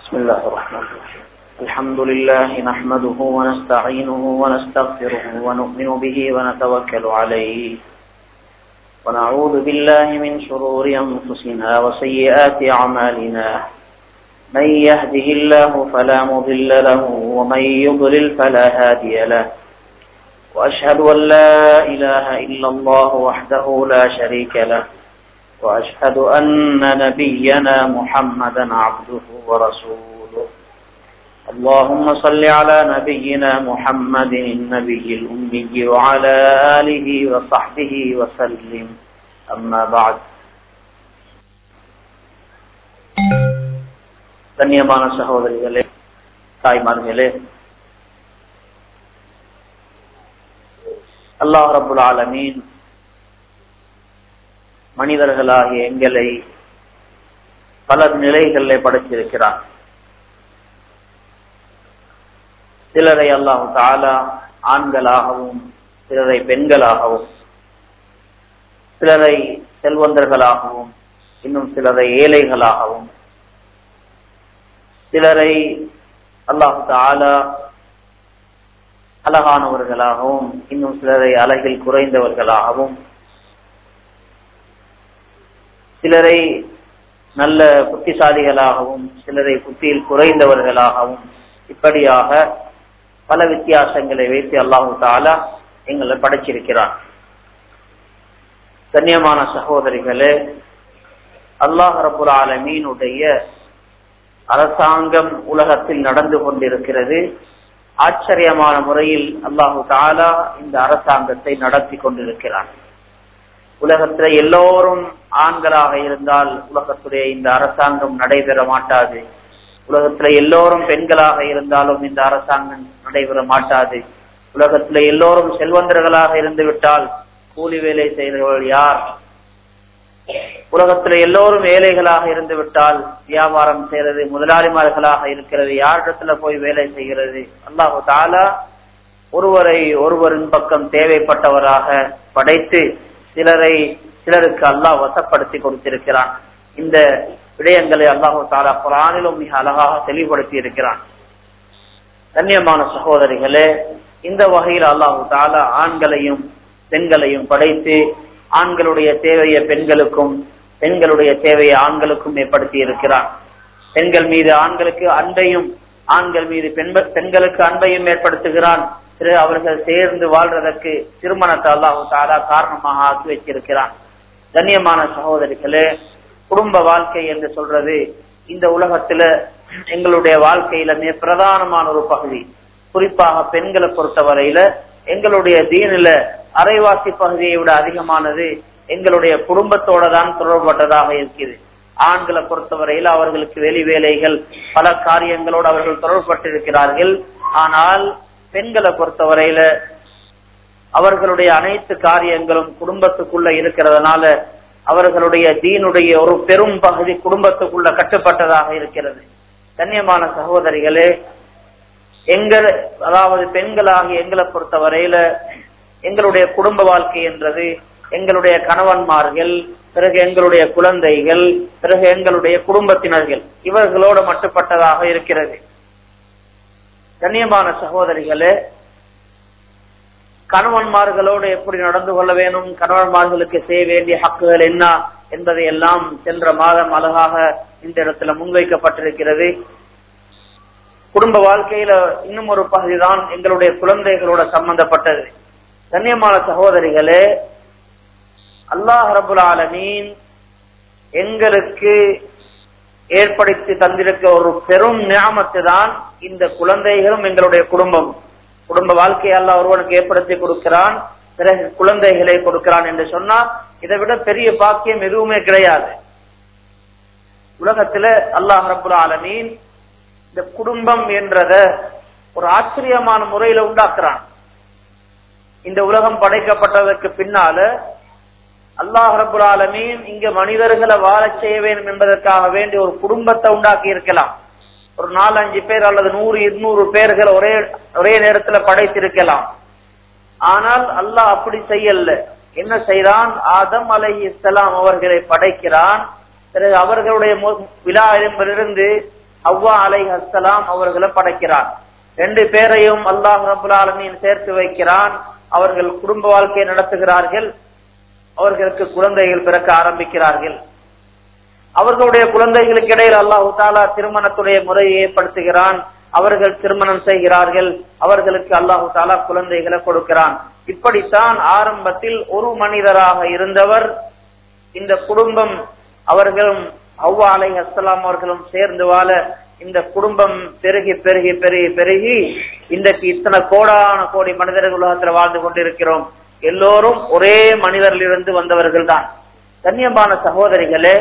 بسم الله الرحمن الرحيم الحمد لله نحمده ونستعينه ونستغفره ونؤمن به ونتوكل عليه ونعوذ بالله من شرور أنفسنا وسيئات أعمالنا من يهده الله فلا مضل له ومن يضلل فلا هادي له وأشهد أن لا إله إلا الله وحده لا شريك له وأشهد أن نبينا محمدا عبده ورسوله اللهم صل على نبينا محمد النبي الأمي وعلى آله وصحبه وسلم أما بعد கண்ணியமான சகோதரிகளே தாய்மார்களே அல்லாஹ் ரபுல் ஆலமீன் மனிதர்களாகிய எங்களை பல நிலைகளிலே படைத்திருக்கிறார் சிலரை அல்லாஹு தாலா ஆண்களாகவும் சிலரை பெண்களாகவும் சிலரை செல்வந்தர்களாகவும் இன்னும் சிலரை ஏழைகளாகவும் சிலரை அல்லாஹு தாலா அழகானவர்களாகவும் இன்னும் சிலரை அழகில் குறைந்தவர்களாகவும் சிலரை நல்ல புத்திசாலிகளாகவும் சிலரை புத்தியில் குறைந்தவர்களாகவும் இப்படியாக பல வித்தியாசங்களை வைத்து அல்லாஹு தாலா எங்களை படைச்சிருக்கிறார் கண்ணியமான சகோதரிகளே அல்லாஹ் ரபுல் ஆலமீனுடைய அரசாங்கம் உலகத்தில் நடந்து கொண்டிருக்கிறது ஆச்சரியமான முறையில் அல்லாஹு தாலா இந்த அரசாங்கத்தை நடத்தி கொண்டிருக்கிறார் உலகத்துல எல்லோரும் ஆண்களாக இருந்தால் உலகத்துடைய இந்த அரசாங்கம் நடைபெற மாட்டாது உலகத்துல எல்லோரும் பெண்களாக இருந்தாலும் இந்த அரசாங்கம் நடைபெற மாட்டாது உலகத்துல எல்லோரும் செல்வந்தர்களாக இருந்து விட்டால் கூலி வேலை செய்கிறவர்கள் யார் உலகத்துல எல்லோரும் ஏழைகளாக இருந்து விட்டால் வியாபாரம் செய்யறது முதலாளிமார்களாக இருக்கிறது யாரிடத்துல போய் வேலை செய்கிறது அல்லாஹு தாலா ஒருவரை ஒருவரின் பக்கம் தேவைப்பட்டவராக படைத்து சிலரை சிலருக்கு அல்லாஹ் வசப்படுத்தி கொடுத்திருக்கிறான் இந்த விடயங்களை அல்லாஹு தாலா குரானிலும் மிக அழகாக தெளிவுபடுத்தி இருக்கிறான் கண்ணியமான சகோதரிகளே இந்த வகையில் அல்லாஹு தாலா ஆண்களையும் பெண்களையும் படைத்து ஆண்களுடைய தேவையை பெண்களுக்கும் பெண்களுடைய தேவையை ஆண்களுக்கும் ஏற்படுத்தி இருக்கிறான் பெண்கள் மீது ஆண்களுக்கு அன்பையும் ஆண்கள் மீது பெண்களுக்கு அன்பையும் ஏற்படுத்துகிறான் திரு அவர்கள் சேர்ந்து வாழ்றதற்கு திருமணத்தை அல்லாஹு தாலா காரணமாக ஆக்கி வச்சிருக்கிறான் கண்ணியமான சகோதரிகளே குடும்ப வாழ்க்கை என்று சொல்றது இந்த உலகத்துல எங்களுடைய வாழ்க்கையில மிக பிரதானமான ஒரு பகுதி குறிப்பாக பெண்களை பொறுத்தவரையில எங்களுடைய தீனில அரைவாசி பகுதியை விட அதிகமானது எங்களுடைய குடும்பத்தோட தான் தொடர்பட்டதாக இருக்கிறது ஆண்களை பொறுத்தவரையில் அவர்களுக்கு வெளி வேலைகள் பல காரியங்களோடு அவர்கள் தொடர்பட்டிருக்கிறார்கள் ஆனால் பெண்களை பொறுத்தவரையில அவர்களுடைய அனைத்து காரியங்களும் குடும்பத்துக்குள்ள இருக்கிறதுனால அவர்களுடைய தீனுடைய ஒரு பெரும் பகுதி குடும்பத்துக்குள்ள கட்டுப்பட்டதாக இருக்கிறது கண்ணியமான சகோதரிகளே எங்கள் அதாவது பெண்களாகி எங்களை பொறுத்தவரையில எங்களுடைய குடும்ப வாழ்க்கை என்றது எங்களுடைய கணவன்மார்கள் பிறகு எங்களுடைய குழந்தைகள் பிறகு எங்களுடைய குடும்பத்தினர்கள் இவர்களோடு மட்டுப்பட்டதாக இருக்கிறது கண்ணியமான சகோதரிகளே கணவன்மார்களோடு எப்படி நடந்து கொள்ள வேணும் கணவன்மார்களுக்கு செய்ய வேண்டிய ஹக்குகள் என்ன என்பதை எல்லாம் சென்ற மாதம் அழகாக இந்த இடத்துல முன்வைக்கப்பட்டிருக்கிறது குடும்ப வாழ்க்கையில இன்னும் ஒரு பகுதி தான் எங்களுடைய குழந்தைகளோட சம்பந்தப்பட்டது கண்ணியமான சகோதரிகளே அல்லாஹ் ரபுல் ஆலமீன் எங்களுக்கு ஏற்படுத்தி தந்திருக்க ஒரு பெரும் ஞாபகத்து தான் இந்த குழந்தைகளும் எங்களுடைய குடும்பம் குடும்ப வாழ்க்கையை அல்ல ஒருவனுக்கு ஏற்படுத்தி கொடுக்கிறான் பிறகு குழந்தைகளை கொடுக்கிறான் என்று சொன்னா இதை விட பெரிய பாக்கியம் எதுவுமே கிடையாது உலகத்துல அல்லாஹ் ரபுல் ஆலமீன் இந்த குடும்பம் என்றத ஒரு ஆச்சரியமான முறையில உண்டாக்குறான் இந்த உலகம் படைக்கப்பட்டதற்கு பின்னால அல்லாஹ் ரபுல் ஆலமீன் இங்க மனிதர்களை வாழ செய்ய வேண்டும் என்பதற்காக வேண்டிய ஒரு குடும்பத்தை உண்டாக்கி இருக்கலாம் ஒரு நாலஞ்சு பேர் அல்லது நூறு இருநூறு பேர்கள் ஒரே ஒரே நேரத்துல படைத்திருக்கலாம் ஆனால் அல்லாஹ் அப்படி செய்யல என்ன செய்தான் ஆதம் அலை இஸ்லாம் அவர்களை படைக்கிறான் பிறகு அவர்களுடைய மு- விழா எலும்பிலிருந்து அவ்வா அலை அஸ்லாம் அவர்களை படைக்கிறான் ரெண்டு பேரையும் அல்லாஹ் ரபுல் ஆலமீன் சேர்த்து வைக்கிறான் அவர்கள் குடும்ப வாழ்க்கையை நடத்துகிறார்கள் அவர்களுக்கு குழந்தைகள் பிறக்க ஆரம்பிக்கிறார்கள் அவர்களுடைய குழந்தைகளுக்கு இடையில் அல்லாஹு தாலா திருமணத்துடைய முறையை ஏற்படுத்துகிறான் அவர்கள் திருமணம் செய்கிறார்கள் அவர்களுக்கு அல்லாஹு தாலா குழந்தைகளை கொடுக்கிறான் இப்படித்தான் ஆரம்பத்தில் ஒரு மனிதராக இருந்தவர் இந்த குடும்பம் அவர்களும் அவ்வா அலை அஸ்லாம் அவர்களும் சேர்ந்து வாழ இந்த குடும்பம் பெருகி பெருகி பெருகி பெருகி இன்றைக்கு இத்தனை கோடான கோடி மனிதர்கள் உலகத்தில் வாழ்ந்து கொண்டிருக்கிறோம் எல்லோரும் ஒரே மனிதரிலிருந்து வந்தவர்கள் தான் கண்ணியமான சகோதரிகளே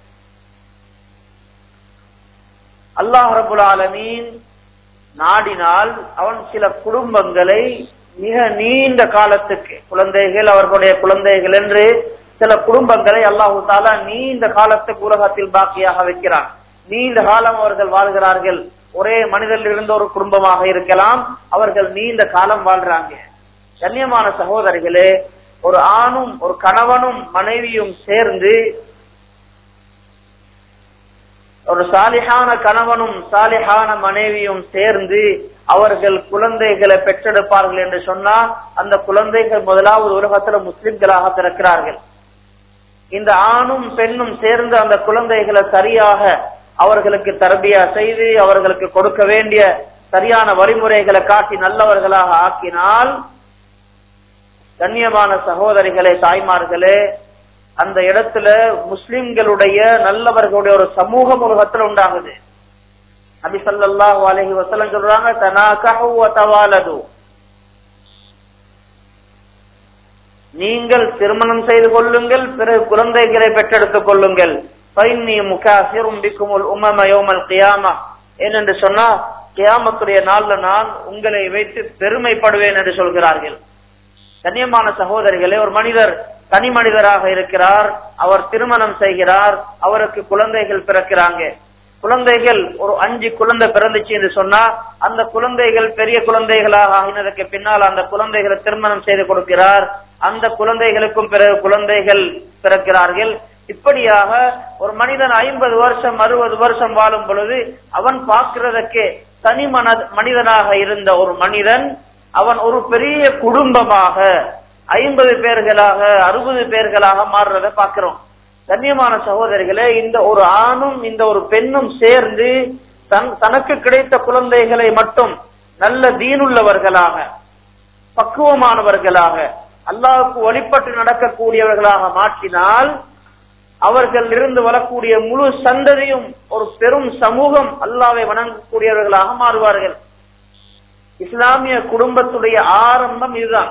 அல்லாஹ் ரபுல் ஆலமீன் நாடினால் அவன் சில குடும்பங்களை மிக நீண்ட காலத்துக்கு குழந்தைகள் அவர்களுடைய குழந்தைகள் என்று சில குடும்பங்களை அல்லாஹு தாலா நீண்ட காலத்துக்கு உலகத்தில் பாக்கியாக வைக்கிறான் நீண்ட காலம் அவர்கள் வாழ்கிறார்கள் ஒரே மனிதரில் இருந்த ஒரு குடும்பமாக இருக்கலாம் அவர்கள் நீண்ட காலம் வாழ்றாங்க கண்ணியமான சகோதரிகளே ஒரு ஆணும் ஒரு கணவனும் மனைவியும் சேர்ந்து ஒரு சாலிஹான கணவனும் சாலிஹான மனைவியும் சேர்ந்து அவர்கள் குழந்தைகளை பெற்றெடுப்பார்கள் என்று சொன்னா அந்த குழந்தைகள் முதலாவது உலகத்துல முஸ்லிம்களாக பிறக்கிறார்கள் இந்த ஆணும் பெண்ணும் சேர்ந்து அந்த குழந்தைகளை சரியாக அவர்களுக்கு தரபியா செய்து அவர்களுக்கு கொடுக்க வேண்டிய சரியான வழிமுறைகளை காட்டி நல்லவர்களாக ஆக்கினால் கண்ணியமான சகோதரிகளே தாய்மார்களே அந்த இடத்துல முஸ்லிம்களுடைய நல்லவர்களுடைய ஒரு சமூகம் உலகத்துல உண்டாகுது நபி ஸல்லல்லாஹு அலைஹி வஸல்லம் சொல்றாங்க தனாகஹு வ தவாலது நீங்கள் திருமணம் செய்து கொள்ளுங்கள் பிறகு குழந்தைகளை பெற்றெடுத்துக் கொள்ளுங்கள் ஃபைன்னி முகாசிரும் பிக்குமுல் உமம யௌமல் கியாமா ஏனென்று சொன்னா கியாமத்துடைய நாள்ல நான் உங்களை வைத்து பெருமைப்படுவேன் என்று சொல்கிறார்கள் கண்ணியமான சகோதரிகளே ஒரு மனிதர் தனி மனிதராக இருக்கிறார் அவர் திருமணம் செய்கிறார் அவருக்கு குழந்தைகள் பிறக்கிறாங்க குழந்தைகள் ஒரு அஞ்சு குழந்தை பிறந்துச்சு என்று சொன்னா அந்த குழந்தைகள் பெரிய குழந்தைகளாக ஆகினதுக்கு பின்னால் அந்த குழந்தைகளை திருமணம் செய்து கொடுக்கிறார் அந்த குழந்தைகளுக்கும் பிறகு குழந்தைகள் பிறக்கிறார்கள் இப்படியாக ஒரு மனிதன் ஐம்பது வருஷம் அறுபது வருஷம் வாழும் பொழுது அவன் பார்க்கிறதுக்கே தனி மன மனிதனாக இருந்த ஒரு மனிதன் அவன் ஒரு பெரிய குடும்பமாக ஐம்பது பேர்களாக அறுபது பேர்களாக மாறுறத பார்க்கிறோம் கண்ணியமான சகோதரிகளே இந்த ஒரு ஆணும் இந்த ஒரு பெண்ணும் சேர்ந்து தன் தனக்கு கிடைத்த குழந்தைகளை மட்டும் நல்ல தீனுள்ளவர்களாக பக்குவமானவர்களாக அல்லாவுக்கு வழிபட்டு நடக்கக்கூடியவர்களாக மாற்றினால் அவர்கள் இருந்து வரக்கூடிய முழு சந்ததியும் ஒரு பெரும் சமூகம் அல்லாவை வணங்கக்கூடியவர்களாக மாறுவார்கள் இஸ்லாமிய குடும்பத்துடைய ஆரம்பம் இதுதான்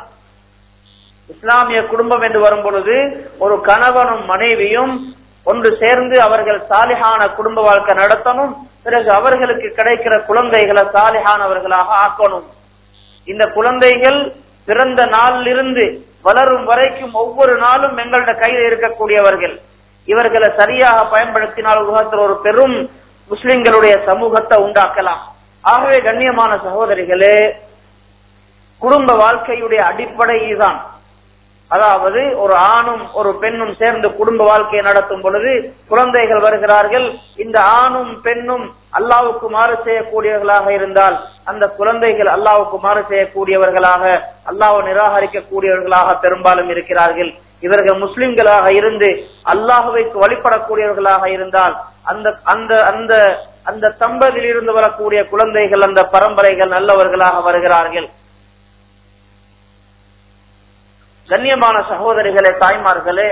இஸ்லாமிய குடும்பம் என்று வரும் பொழுது ஒரு கணவனும் மனைவியும் ஒன்று சேர்ந்து அவர்கள் சாலிஹான குடும்ப வாழ்க்கை நடத்தணும் பிறகு அவர்களுக்கு கிடைக்கிற குழந்தைகளை சாலிஹானவர்களாக ஆக்கணும் இந்த குழந்தைகள் பிறந்த நாளிலிருந்து வளரும் வரைக்கும் ஒவ்வொரு நாளும் எங்களோட கையில் இருக்கக்கூடியவர்கள் இவர்களை சரியாக பயன்படுத்தினால் உலகத்தில் ஒரு பெரும் முஸ்லிம்களுடைய சமூகத்தை உண்டாக்கலாம் ஆகவே கண்ணியமான சகோதரிகளே குடும்ப வாழ்க்கையுடைய அடிப்படை இதுதான் அதாவது ஒரு ஆணும் ஒரு பெண்ணும் சேர்ந்து குடும்ப வாழ்க்கையை நடத்தும் பொழுது குழந்தைகள் வருகிறார்கள் இந்த ஆணும் பெண்ணும் அல்லாவுக்கு மாறு செய்யக்கூடியவர்களாக இருந்தால் அந்த குழந்தைகள் அல்லாவுக்கு மாறு செய்யக்கூடியவர்களாக அல்லாவை நிராகரிக்கக்கூடியவர்களாக பெரும்பாலும் இருக்கிறார்கள் இவர்கள் முஸ்லிம்களாக இருந்து அல்லாஹுவைக்கு வழிபடக்கூடியவர்களாக இருந்தால் அந்த அந்த அந்த அந்த தம்பதியில் இருந்து வரக்கூடிய குழந்தைகள் அந்த பரம்பரைகள் நல்லவர்களாக வருகிறார்கள் கண்ணியமான சகோதரிகளே தாய்மார்களே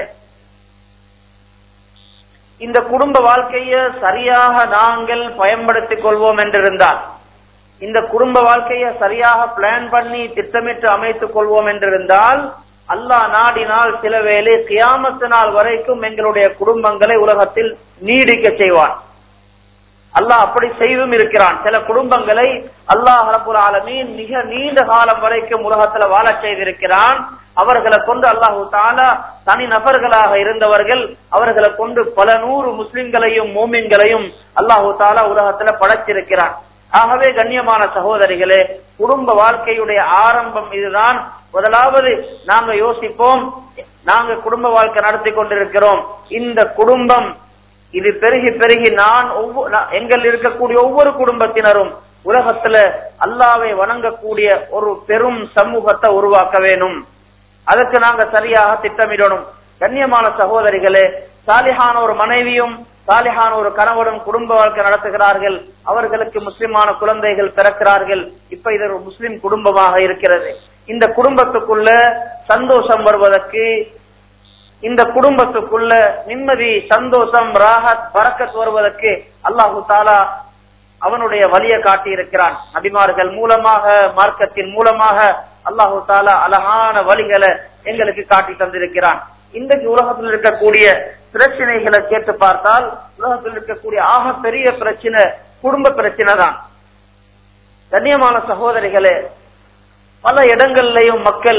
இந்த குடும்ப வாழ்க்கையை சரியாக நாங்கள் பயன்படுத்திக் கொள்வோம் என்றிருந்தால் இந்த குடும்ப வாழ்க்கையை சரியாக பிளான் பண்ணி திட்டமிட்டு அமைத்துக் கொள்வோம் என்றிருந்தால் அல்லாஹ் நாடினால் சில வேளை கியாமத்து நாள் வரைக்கும் எங்களுடைய குடும்பங்களை உலகத்தில் நீடிக்க செய்வான் அல்லாஹ் அப்படி செய்தும் இருக்கிறான் சில குடும்பங்களை அல்லாஹ் ரபுல் ஆலமீன் மிக நீண்ட காலம் வரைக்கும் உலகத்துல வாழச் செய்திருக்கிறான் அவர்களை கொண்டு அல்லாஹு தாலா தனி நபர்களாக இருந்தவர்கள் அவர்களை கொண்டு பல நூறு முஸ்லிம்களையும் மோமின்களையும் அல்லாஹு தாலா உலகத்துல படைச்சிருக்கிறான் ஆகவே கண்ணியமான சகோதரிகளே குடும்ப வாழ்க்கையுடைய ஆரம்பம் இதுதான் முதலாவது நாங்க யோசிப்போம் நாங்க குடும்ப வாழ்க்கை நடத்தி கொண்டிருக்கிறோம் இந்த குடும்பம் இது பெருகி பெருகி நான் ஒவ்வொரு எங்கள் இருக்கக்கூடிய ஒவ்வொரு குடும்பத்தினரும் உலகத்துல அல்லாவை வணங்கக்கூடிய ஒரு பெரும் சமூகத்தை உருவாக்க வேணும் அதுக்கு நாங்க சரியாக திட்டமிடணும் கண்ணியமான சகோதரிகளே சாலிஹான ஒரு மனைவியும் சாலிஹான ஒரு கணவனும் குடும்ப வாழ்க்கை நடத்துகிறார்கள் அவர்களுக்கு முஸ்லிமான குழந்தைகள் பிறக்கிறார்கள் இப்ப இது ஒரு முஸ்லிம் குடும்பமாக இருக்கிறது இந்த குடும்பத்துக்குள்ள சந்தோஷம் வருவதற்கு இந்த குடும்பத்துக்குள்ள நிம்மதி சந்தோஷம் ராகத் பறக்கத் வருவதற்கு அல்லாஹு தாலா அவனுடைய வழியை காட்டி இருக்கிறான் நபிமார்கள் மூலமாக மார்க்கத்தின் மூலமாக அல்லாஹு தாலா அழகான வழிகளை எங்களுக்கு காட்டி தந்திருக்கிறான் இன்றைக்கு உலகத்தில் இருக்கக்கூடிய பிரச்சனைகளை கேட்டு பார்த்தால் உலகத்தில் இருக்கக்கூடிய ஆக பெரிய பிரச்சனை குடும்ப பிரச்சனை தான் கண்ணியமான சகோதரிகளே பல இடங்கள்லயும் மக்கள்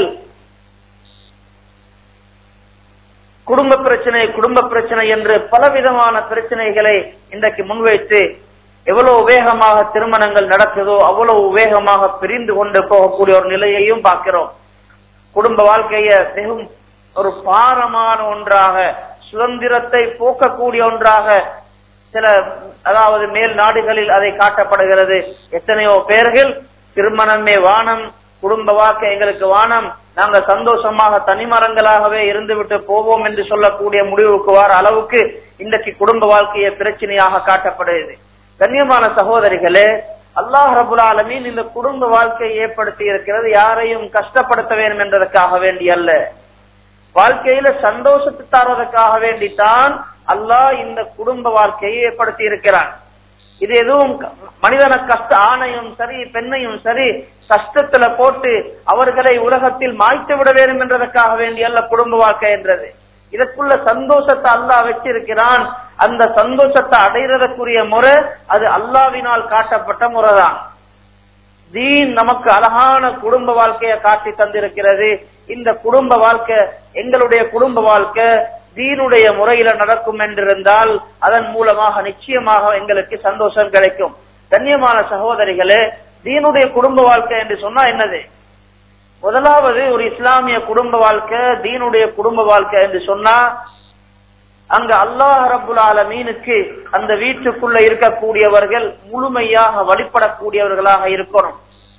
குடும்ப பிரச்சனை குடும்ப பிரச்சனை என்று பலவிதமான பிரச்சனைகளை இன்றைக்கு முன்வைத்து எவ்வளவு வேகமாக திருமணங்கள் நடக்குதோ அவ்வளவு வேகமாக பிரிந்து கொண்டு போகக்கூடிய ஒரு நிலையையும் பார்க்கிறோம் குடும்ப வாழ்க்கைய மிகவும் ஒரு பாரமான ஒன்றாக சுதந்திரத்தை போக்கக்கூடிய ஒன்றாக சில அதாவது மேல் நாடுகளில் அதை காட்டப்படுகிறது எத்தனையோ பேர்கள் திருமணமே வானம் குடும்ப வாழ்க்கை எங்களுக்கு வானம் நாங்க சந்தோஷமாக தனிமரங்களாகவே இருந்துவிட்டு போவோம் என்று சொல்லக்கூடிய முடிவுக்கு வர அளவுக்கு இன்றைக்கு குடும்ப வாழ்க்கையை பிரச்சனையாக காட்டப்படுகிறது கண்ணியமான சகோதரிகளே அல்லாஹ் ரபுல் ஆலமீன் இந்த குடும்ப வாழ்க்கையை ஏற்படுத்தி இருக்கிறது யாரையும் கஷ்டப்படுத்த வேண்டும் என்பதற்காக வேண்டி அல்ல வாழ்க்கையில சந்தோஷத்தை தருவதற்காக வேண்டித்தான் அல்லாஹ் இந்த குடும்ப வாழ்க்கையை ஏற்படுத்தி இருக்கிறான் இது எதுவும் மனிதன கஷ்ட ஆணையும் சரி பெண்ணையும் சரி கஷ்டத்துல போட்டு அவர்களை உலகத்தில் மாய்த்து விட வேண்டும் என்றதற்காக வேண்டி அல்ல குடும்ப வாழ்க்கை என்றது இதற்குள்ள சந்தோஷத்தை அல்லாஹ் வச்சிருக்கிறான் அந்த சந்தோஷத்தை அடைகிறதற்குரிய முறை அது அல்லாவினால் காட்டப்பட்ட முறைதான் தீன் நமக்கு அழகான குடும்ப வாழ்க்கையை காட்டி தந்திருக்கிறது இந்த குடும்ப வாழ்க்கை எங்களுடைய குடும்ப வாழ்க்கை தீனுடைய முறையில நடக்கும் என்றிருந்தால் அதன் மூலமாக நிச்சயமாக எங்களுக்கு சந்தோஷம் கிடைக்கும் கண்ணியமான சகோதரிகளே தீனுடைய குடும்ப வாழ்க்கை என்று சொன்னா என்னது முதலாவது ஒரு இஸ்லாமிய குடும்ப வாழ்க்கை தீனுடைய குடும்ப வாழ்க்கை என்று சொன்னா அங்க அல்லாஹ் ரபுல் ஆலமீனுக்கு அந்த வீட்டுக்குள்ள இருக்கக்கூடியவர்கள் முழுமையாக வழிபடக்கூடியவர்களாக இருக்கணும்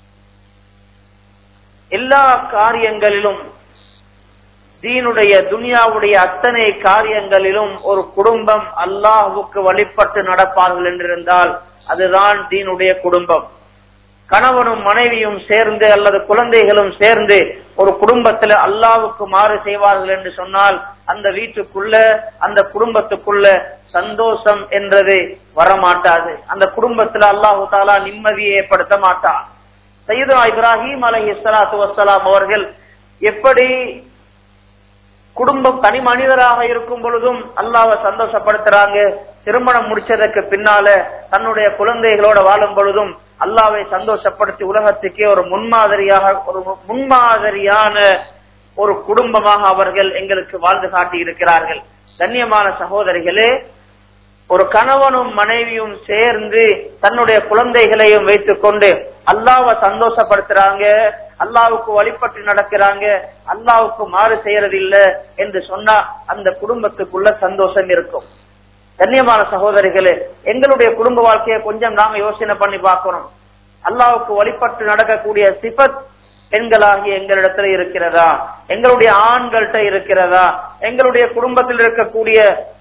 எல்லா காரியங்களிலும் தீனுடைய துனியாவுடைய அத்தனை காரியங்களிலும் ஒரு குடும்பம் அல்லாஹுக்கு வழிபட்டு நடப்பார்கள் என்றிருந்தால் அதுதான் தீனுடைய குடும்பம் கணவனும் மனைவியும் சேர்ந்து அல்லது குழந்தைகளும் சேர்ந்து ஒரு குடும்பத்துல அல்லாவுக்கு மாறு செய்வார்கள் என்று சொன்னால் அந்த வீட்டுக்குள்ள அந்த குடும்பத்துக்குள்ள சந்தோஷம் என்றது வரமாட்டாது அந்த குடும்பத்துல அல்லாஹு தாலா நிம்மதியை ஏற்படுத்த மாட்டான் சையதுனா இப்ராஹிம் அலஹி சலாத்து வசலாம் அவர்கள் எப்படி குடும்பம் தனி மனிதராக இருக்கும் பொழுதும் அல்லாவை சந்தோஷப்படுத்துறாங்க திருமணம் முடிச்சதற்கு பின்னால தன்னுடைய குழந்தைகளோட வாழும் பொழுதும் அல்லாவை சந்தோஷப்படுத்தி உலகத்துக்கே ஒரு முன்மாதிரியாக ஒரு முன்மாதிரியான ஒரு குடும்பமாக அவர்கள் எங்களுக்கு வாழ்ந்து காட்டி இருக்கிறார்கள் கண்ணியமான சகோதரிகளே ஒரு கணவனும் மனைவியும் சேர்ந்து தன்னுடைய குழந்தைகளையும் வைத்துக் கொண்டு அல்லாவை சந்தோஷப்படுத்துறாங்க அல்லாவுக்கு வழிபட்டு நடக்கிறாங்க அல்லாவுக்கு மாறு செய்யறது இல்ல என்று சொன்னா அந்த குடும்பத்துக்குள்ள சந்தோஷம் இருக்கும் கண்ணியமான சகோதரிகளே எங்களுடைய குடும்ப வாழ்க்கையை கொஞ்சம் நாங்க யோசனை பண்ணி பார்க்கணும் அல்லாவுக்கு வழிபட்டு நடக்கக்கூடிய சிபத் பெண்களாகிய எங்களிடத்துல இருக்கிறதா எங்களுடைய ஆண்கள்கிட்ட இருக்கிறதா எங்களுடைய குடும்பத்தில் இருக்கக்கூடிய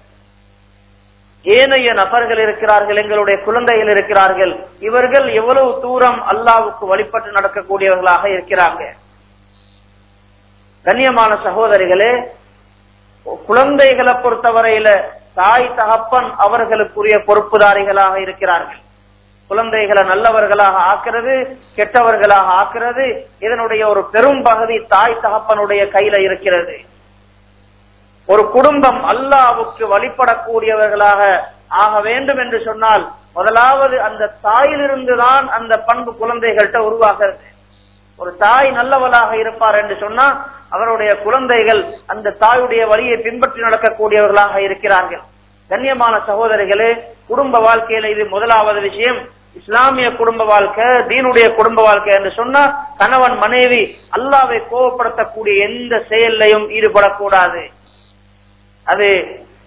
ஏனைய நபர்கள் இருக்கிறார்கள் எங்களுடைய குழந்தைகள் இருக்கிறார்கள் இவர்கள் எவ்வளவு தூரம் அல்லாவுக்கு வழிபட்டு நடக்கக்கூடியவர்களாக இருக்கிறாங்க கண்ணியமான சகோதரிகளே குழந்தைகளை பொறுத்தவரையில தாய் தகப்பன் அவர்களுக்குரிய பொறுப்புதாரிகளாக இருக்கிறார்கள் குழந்தைகளை நல்லவர்களாக ஆக்கிறது கெட்டவர்களாக ஆக்கிறது இதனுடைய ஒரு பெரும் பகுதி தாய் தகப்பனுடைய கையில இருக்கிறது ஒரு குடும்பம் அல்லாவுக்கு வழிபடக்கூடியவர்களாக ஆக வேண்டும் என்று சொன்னால் முதலாவது அந்த தாயிலிருந்துதான் அந்த பண்பு குழந்தைகள்கிட்ட உருவாகிறது ஒரு தாய் நல்லவளாக இருப்பார் என்று சொன்னா அவருடைய குழந்தைகள் அந்த தாயுடைய வழியை பின்பற்றி நடக்கக்கூடியவர்களாக இருக்கிறார்கள் கண்ணியமான சகோதரிகளே குடும்ப வாழ்க்கையில இது முதலாவது விஷயம் இஸ்லாமிய குடும்ப வாழ்க்கை தீனுடைய குடும்ப வாழ்க்கை என்று சொன்னா கணவன் மனைவி அல்லாவை கோவப்படுத்தக்கூடிய எந்த செயல்லையும் ஈடுபடக்கூடாது அது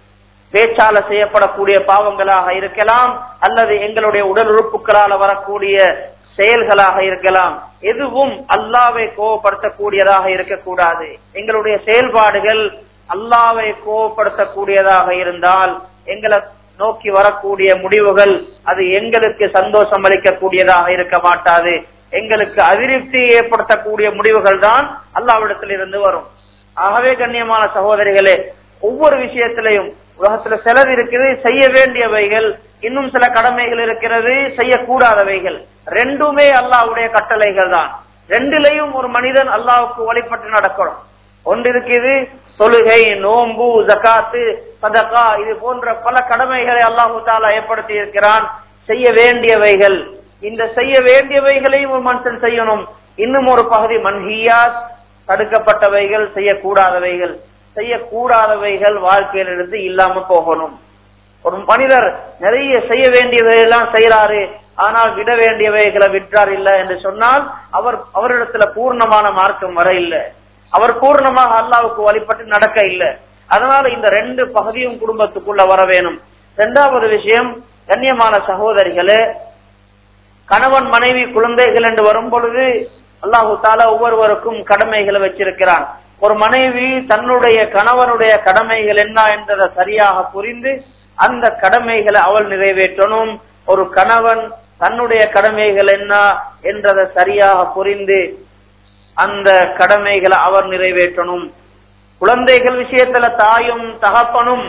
பேச்சால செய்யப்படக்கூடிய பாவங்களாக இருக்கலாம் அல்லது எங்களுடைய உடல் உறுப்புகளால வரக்கூடிய செயல்களாக இருக்கலாம் எதுவும் அல்லாவை கோவப்படுத்தக்கூடியதாக இருக்கக்கூடாது எங்களுடைய செயல்பாடுகள் அல்லாவை கோவப்படுத்தக்கூடியதாக இருந்தால் எங்களை நோக்கி வரக்கூடிய முடிவுகள் அது எங்களுக்கு சந்தோஷம் அளிக்கக்கூடியதாக இருக்க மாட்டாது எங்களுக்கு அதிருப்தி ஏற்படுத்தக்கூடிய முடிவுகள் தான் அல்லாவிடத்தில் இருந்து வரும் ஆகவே கண்ணியமான சகோதரிகளே ஒவ்வொரு விஷயத்திலையும் உலகத்துல சிலது இருக்குது செய்ய வேண்டியவைகள் இன்னும் சில கடமைகள் இருக்கிறது செய்யக்கூடாதவைகள் ரெண்டுமே அல்லாவுடைய கட்டளைகள் தான் ரெண்டிலையும் ஒரு மனிதன் அல்லாவுக்கு வழிபட்டு நடக்கணும் ஒன்று இருக்குது தொழுகை நோம்பு ஜகாத்து சதகா இது போன்ற பல கடமைகளை அல்லாஹு தாலா ஏற்படுத்தி இருக்கிறான் செய்ய வேண்டியவைகள் இந்த செய்ய வேண்டியவைகளையும் ஒரு மனுஷன் செய்யணும் இன்னும் ஒரு பகுதி மன்ஹியாத் தடுக்கப்பட்டவைகள் செய்யக்கூடாதவைகள் செய்யக்கூடாதவைகள் வாழ்க்கையிலிருந்து இல்லாம போகணும் ஒரு மனிதர் நிறைய செய்ய வேண்டியவையெல்லாம் செய்யறாரு ஆனால் விட வேண்டியவைகளை விற்றார் இல்ல என்று சொன்னால் அவர் அவரிடத்துல பூர்ணமான மார்க்கம் வர இல்லை அவர் பூர்ணமாக அல்லாவுக்கு வழிபட்டு நடக்க இல்லை அதனால இந்த ரெண்டு பகுதியும் குடும்பத்துக்குள்ள வர வேணும் இரண்டாவது விஷயம் கண்ணியமான சகோதரிகளே கணவன் மனைவி குழந்தைகள் என்று வரும் பொழுது அல்லாஹு தாலா ஒவ்வொருவருக்கும் கடமைகளை வச்சிருக்கிறான் ஒரு மனைவி தன்னுடைய கணவனுடைய கடமைகள் என்ன என்றதை சரியாக புரிந்து அந்த கடமைகளை அவள் நிறைவேற்றணும் ஒரு கணவன் தன்னுடைய கடமைகள் என்ன என்றதை சரியாக புரிந்து அந்த கடமைகளை அவர் நிறைவேற்றணும் குழந்தைகள் விஷயத்துல தாயும் தகப்பனும்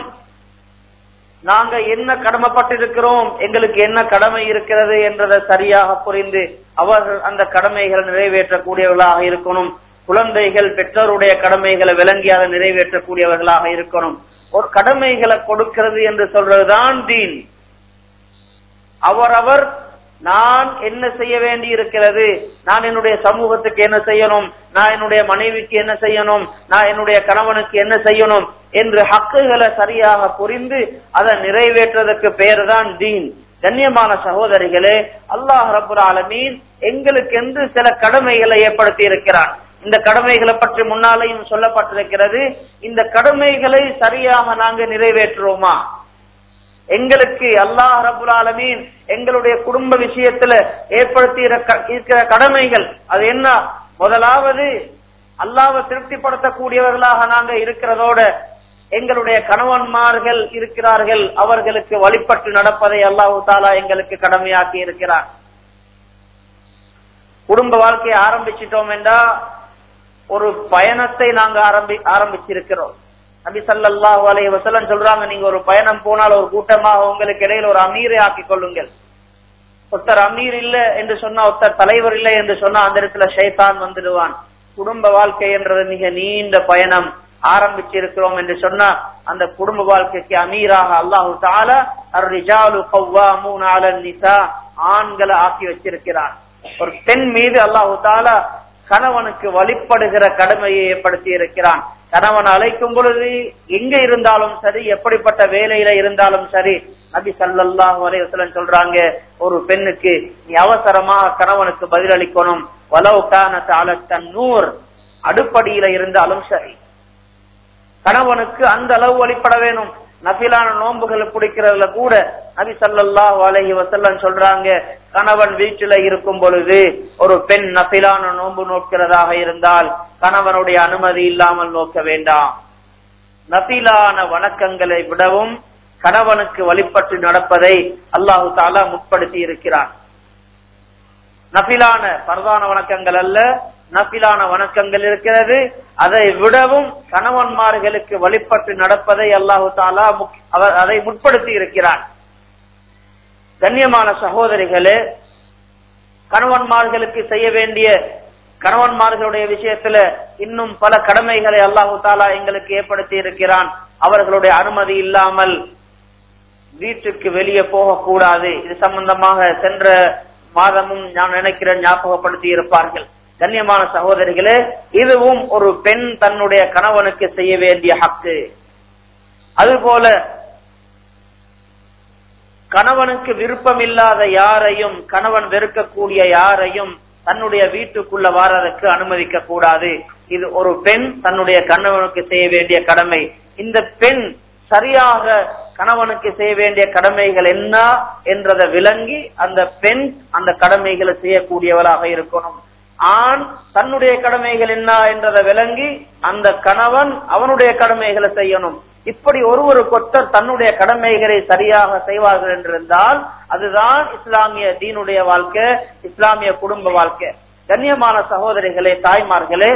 நாங்க என்ன கடமைப்பட்டிருக்கிறோம் எங்களுக்கு என்ன கடமை இருக்கிறது என்றதை சரியாக புரிந்து அவர்கள் அந்த கடமைகளை நிறைவேற்றக்கூடியவர்களாக இருக்கணும் குழந்தைகள் பெற்றோருடைய கடமைகளை விளங்கி அதை நிறைவேற்றக்கூடியவர்களாக இருக்கணும் ஒரு கடமைகளை கொடுக்கிறது என்று சொல்றதுதான் தீன் அவரவர் நான் என்ன செய்ய வேண்டி இருக்கிறது நான் என்னுடைய சமூகத்துக்கு என்ன செய்யணும் நான் என்னுடைய மனைவிக்கு என்ன செய்யணும் நான் என்னுடைய கணவனுக்கு என்ன செய்யணும் என்று ஹக்குகளை சரியாக புரிந்து அதை நிறைவேற்றுவதற்கு பேர் தான் தீன் கண்ணியமான சகோதரிகளே அல்லாஹ் ரபுல் ஆலமீன் எங்களுக்கு என்று சில கடமைகளை ஏற்படுத்தி இருக்கிறான் இந்த கடமைகளை பற்றி முன்னாலேயும் சொல்லப்பட்டிருக்கிறது இந்த கடமைகளை சரியாக நாங்க நிறைவேற்றுவோமா எங்களுக்கு அல்லாஹ் ரபுல் ஆலமீன் எங்களுடைய குடும்ப விஷயத்துல ஏற்படுத்தி இருக்கிற கடமைகள் அது என்ன முதலாவது அல்லாவை திருப்திப்படுத்தக்கூடியவர்களாக நாங்க இருக்கிறதோட எங்களுடைய கணவன்மார்கள் இருக்கிறார்கள் அவர்களுக்கு வழிபட்டு நடப்பதை அல்லாஹு தாலா எங்களுக்கு கடமையாக்கி இருக்கிறார் குடும்ப வாழ்க்கையை ஆரம்பிச்சிட்டோம் என்றா ஒரு பயணத்தை நாங்க ஆரம்பி ஆரம்பிச்சிருக்கிறோம் நபி சல்லாஹூ அலைஹி வசல்லம் சொல்றாங்க நீங்க ஒரு பயணம் போனால் ஒரு கூட்டமாக உங்களுக்கு இடையில ஒரு அமீரை ஆக்கிக் கொள்ளுங்கள் ஒருத்தர் அமீர் இல்ல என்று சொன்னா ஒருத்தர் தலைவர் இல்லை என்று சொன்னா அந்த இடத்துல ஷைத்தான் வந்துடுவான் குடும்ப வாழ்க்கை என்றது மிக நீண்ட பயணம் ஆரம்பிச்சிருக்கிறோம் என்று சொன்னா அந்த குடும்ப வாழ்க்கைக்கு அமீராக அல்லாஹு தாலா அர்ரிஜாலு கவ்வாமூன் அலன் நிசா ஆண்களை ஆக்கி வச்சிருக்கிறான் ஒரு பெண் மீது அல்லாஹு தாலா கணவனுக்கு வழிபடுகிற கடமையை ஏற்படுத்தி இருக்கிறான் கணவன் அழைக்கும் பொழுது எங்க இருந்தாலும் சரி எப்படிப்பட்ட வேலையில இருந்தாலும் சரி நபி சல்லாஹூ அலைவசலம் சொல்றாங்க ஒரு பெண்ணுக்கு நீ அவசரமாக கணவனுக்கு பதிலளிக்கணும் வலவுக்கான தாளத்தன் நூர் அடுப்படியில இருந்தாலும் சரி கணவனுக்கு அந்த அளவு வழிபட வேணும் நபிலான நோன்புகளை பிடிக்கிறதுல கூட நபி சல்லாஹ் அலஹி வசல்லம் சொல்றாங்க கணவன் வீட்டில இருக்கும் பொழுது ஒரு பெண் நபிலான நோன்பு நோக்கிறதாக இருந்தால் கணவனுடைய அனுமதி இல்லாமல் நோக்க வேண்டாம் நபிலான வணக்கங்களை விடவும் கணவனுக்கு வழிபட்டு நடப்பதை அல்லாஹு தாலா முற்படுத்தி இருக்கிறான் நபிலான பரதான வணக்கங்கள் அல்ல நபிலான வணக்கங்கள் இருக்கிறது அதை விடவும் கணவன்மார்களுக்கு வழிபட்டு நடப்பதை அல்லாஹு தாலா அவர் அதை முற்படுத்தி இருக்கிறார் கண்ணியமான சகோதரிகளே கணவன்மார்களுக்கு செய்ய வேண்டிய கணவன்மார்களுடைய விஷயத்துல இன்னும் பல கடமைகளை அல்லாஹு தாலா எங்களுக்கு ஏற்படுத்தி இருக்கிறான் அவர்களுடைய அனுமதி இல்லாமல் வீட்டுக்கு வெளியே போகக்கூடாது இது சம்பந்தமாக சென்ற மாதமும் நான் நினைக்கிறேன் ஞாபகப்படுத்தி இருப்பார்கள் கண்ணியமான சகோதரிகளே இதுவும் ஒரு பெண் தன்னுடைய கணவனுக்கு செய்ய வேண்டிய ஹக்கு அதுபோல கணவனுக்கு விருப்பம் இல்லாத யாரையும் கணவன் வெறுக்கக்கூடிய யாரையும் தன்னுடைய வீட்டுக்குள்ள வாரதற்கு அனுமதிக்க கூடாது இது ஒரு பெண் தன்னுடைய கணவனுக்கு செய்ய வேண்டிய கடமை இந்த பெண் சரியாக கணவனுக்கு செய்ய வேண்டிய கடமைகள் என்ன என்றதை விளங்கி அந்த பெண் அந்த கடமைகளை செய்யக்கூடியவளாக இருக்கணும் ஆண் தன்னுடைய கடமைகள் என்ன என்றதை விளங்கி அந்த கணவன் அவனுடைய கடமைகளை செய்யணும் இப்படி ஒருவரு கொத்தர் தன்னுடைய கடமைகளை சரியாக செய்வார்கள் என்றிருந்தால் அதுதான் இஸ்லாமிய தீனுடைய வாழ்க்கை இஸ்லாமிய குடும்ப வாழ்க்கை கண்ணியமான சகோதரிகளே தாய்மார்களே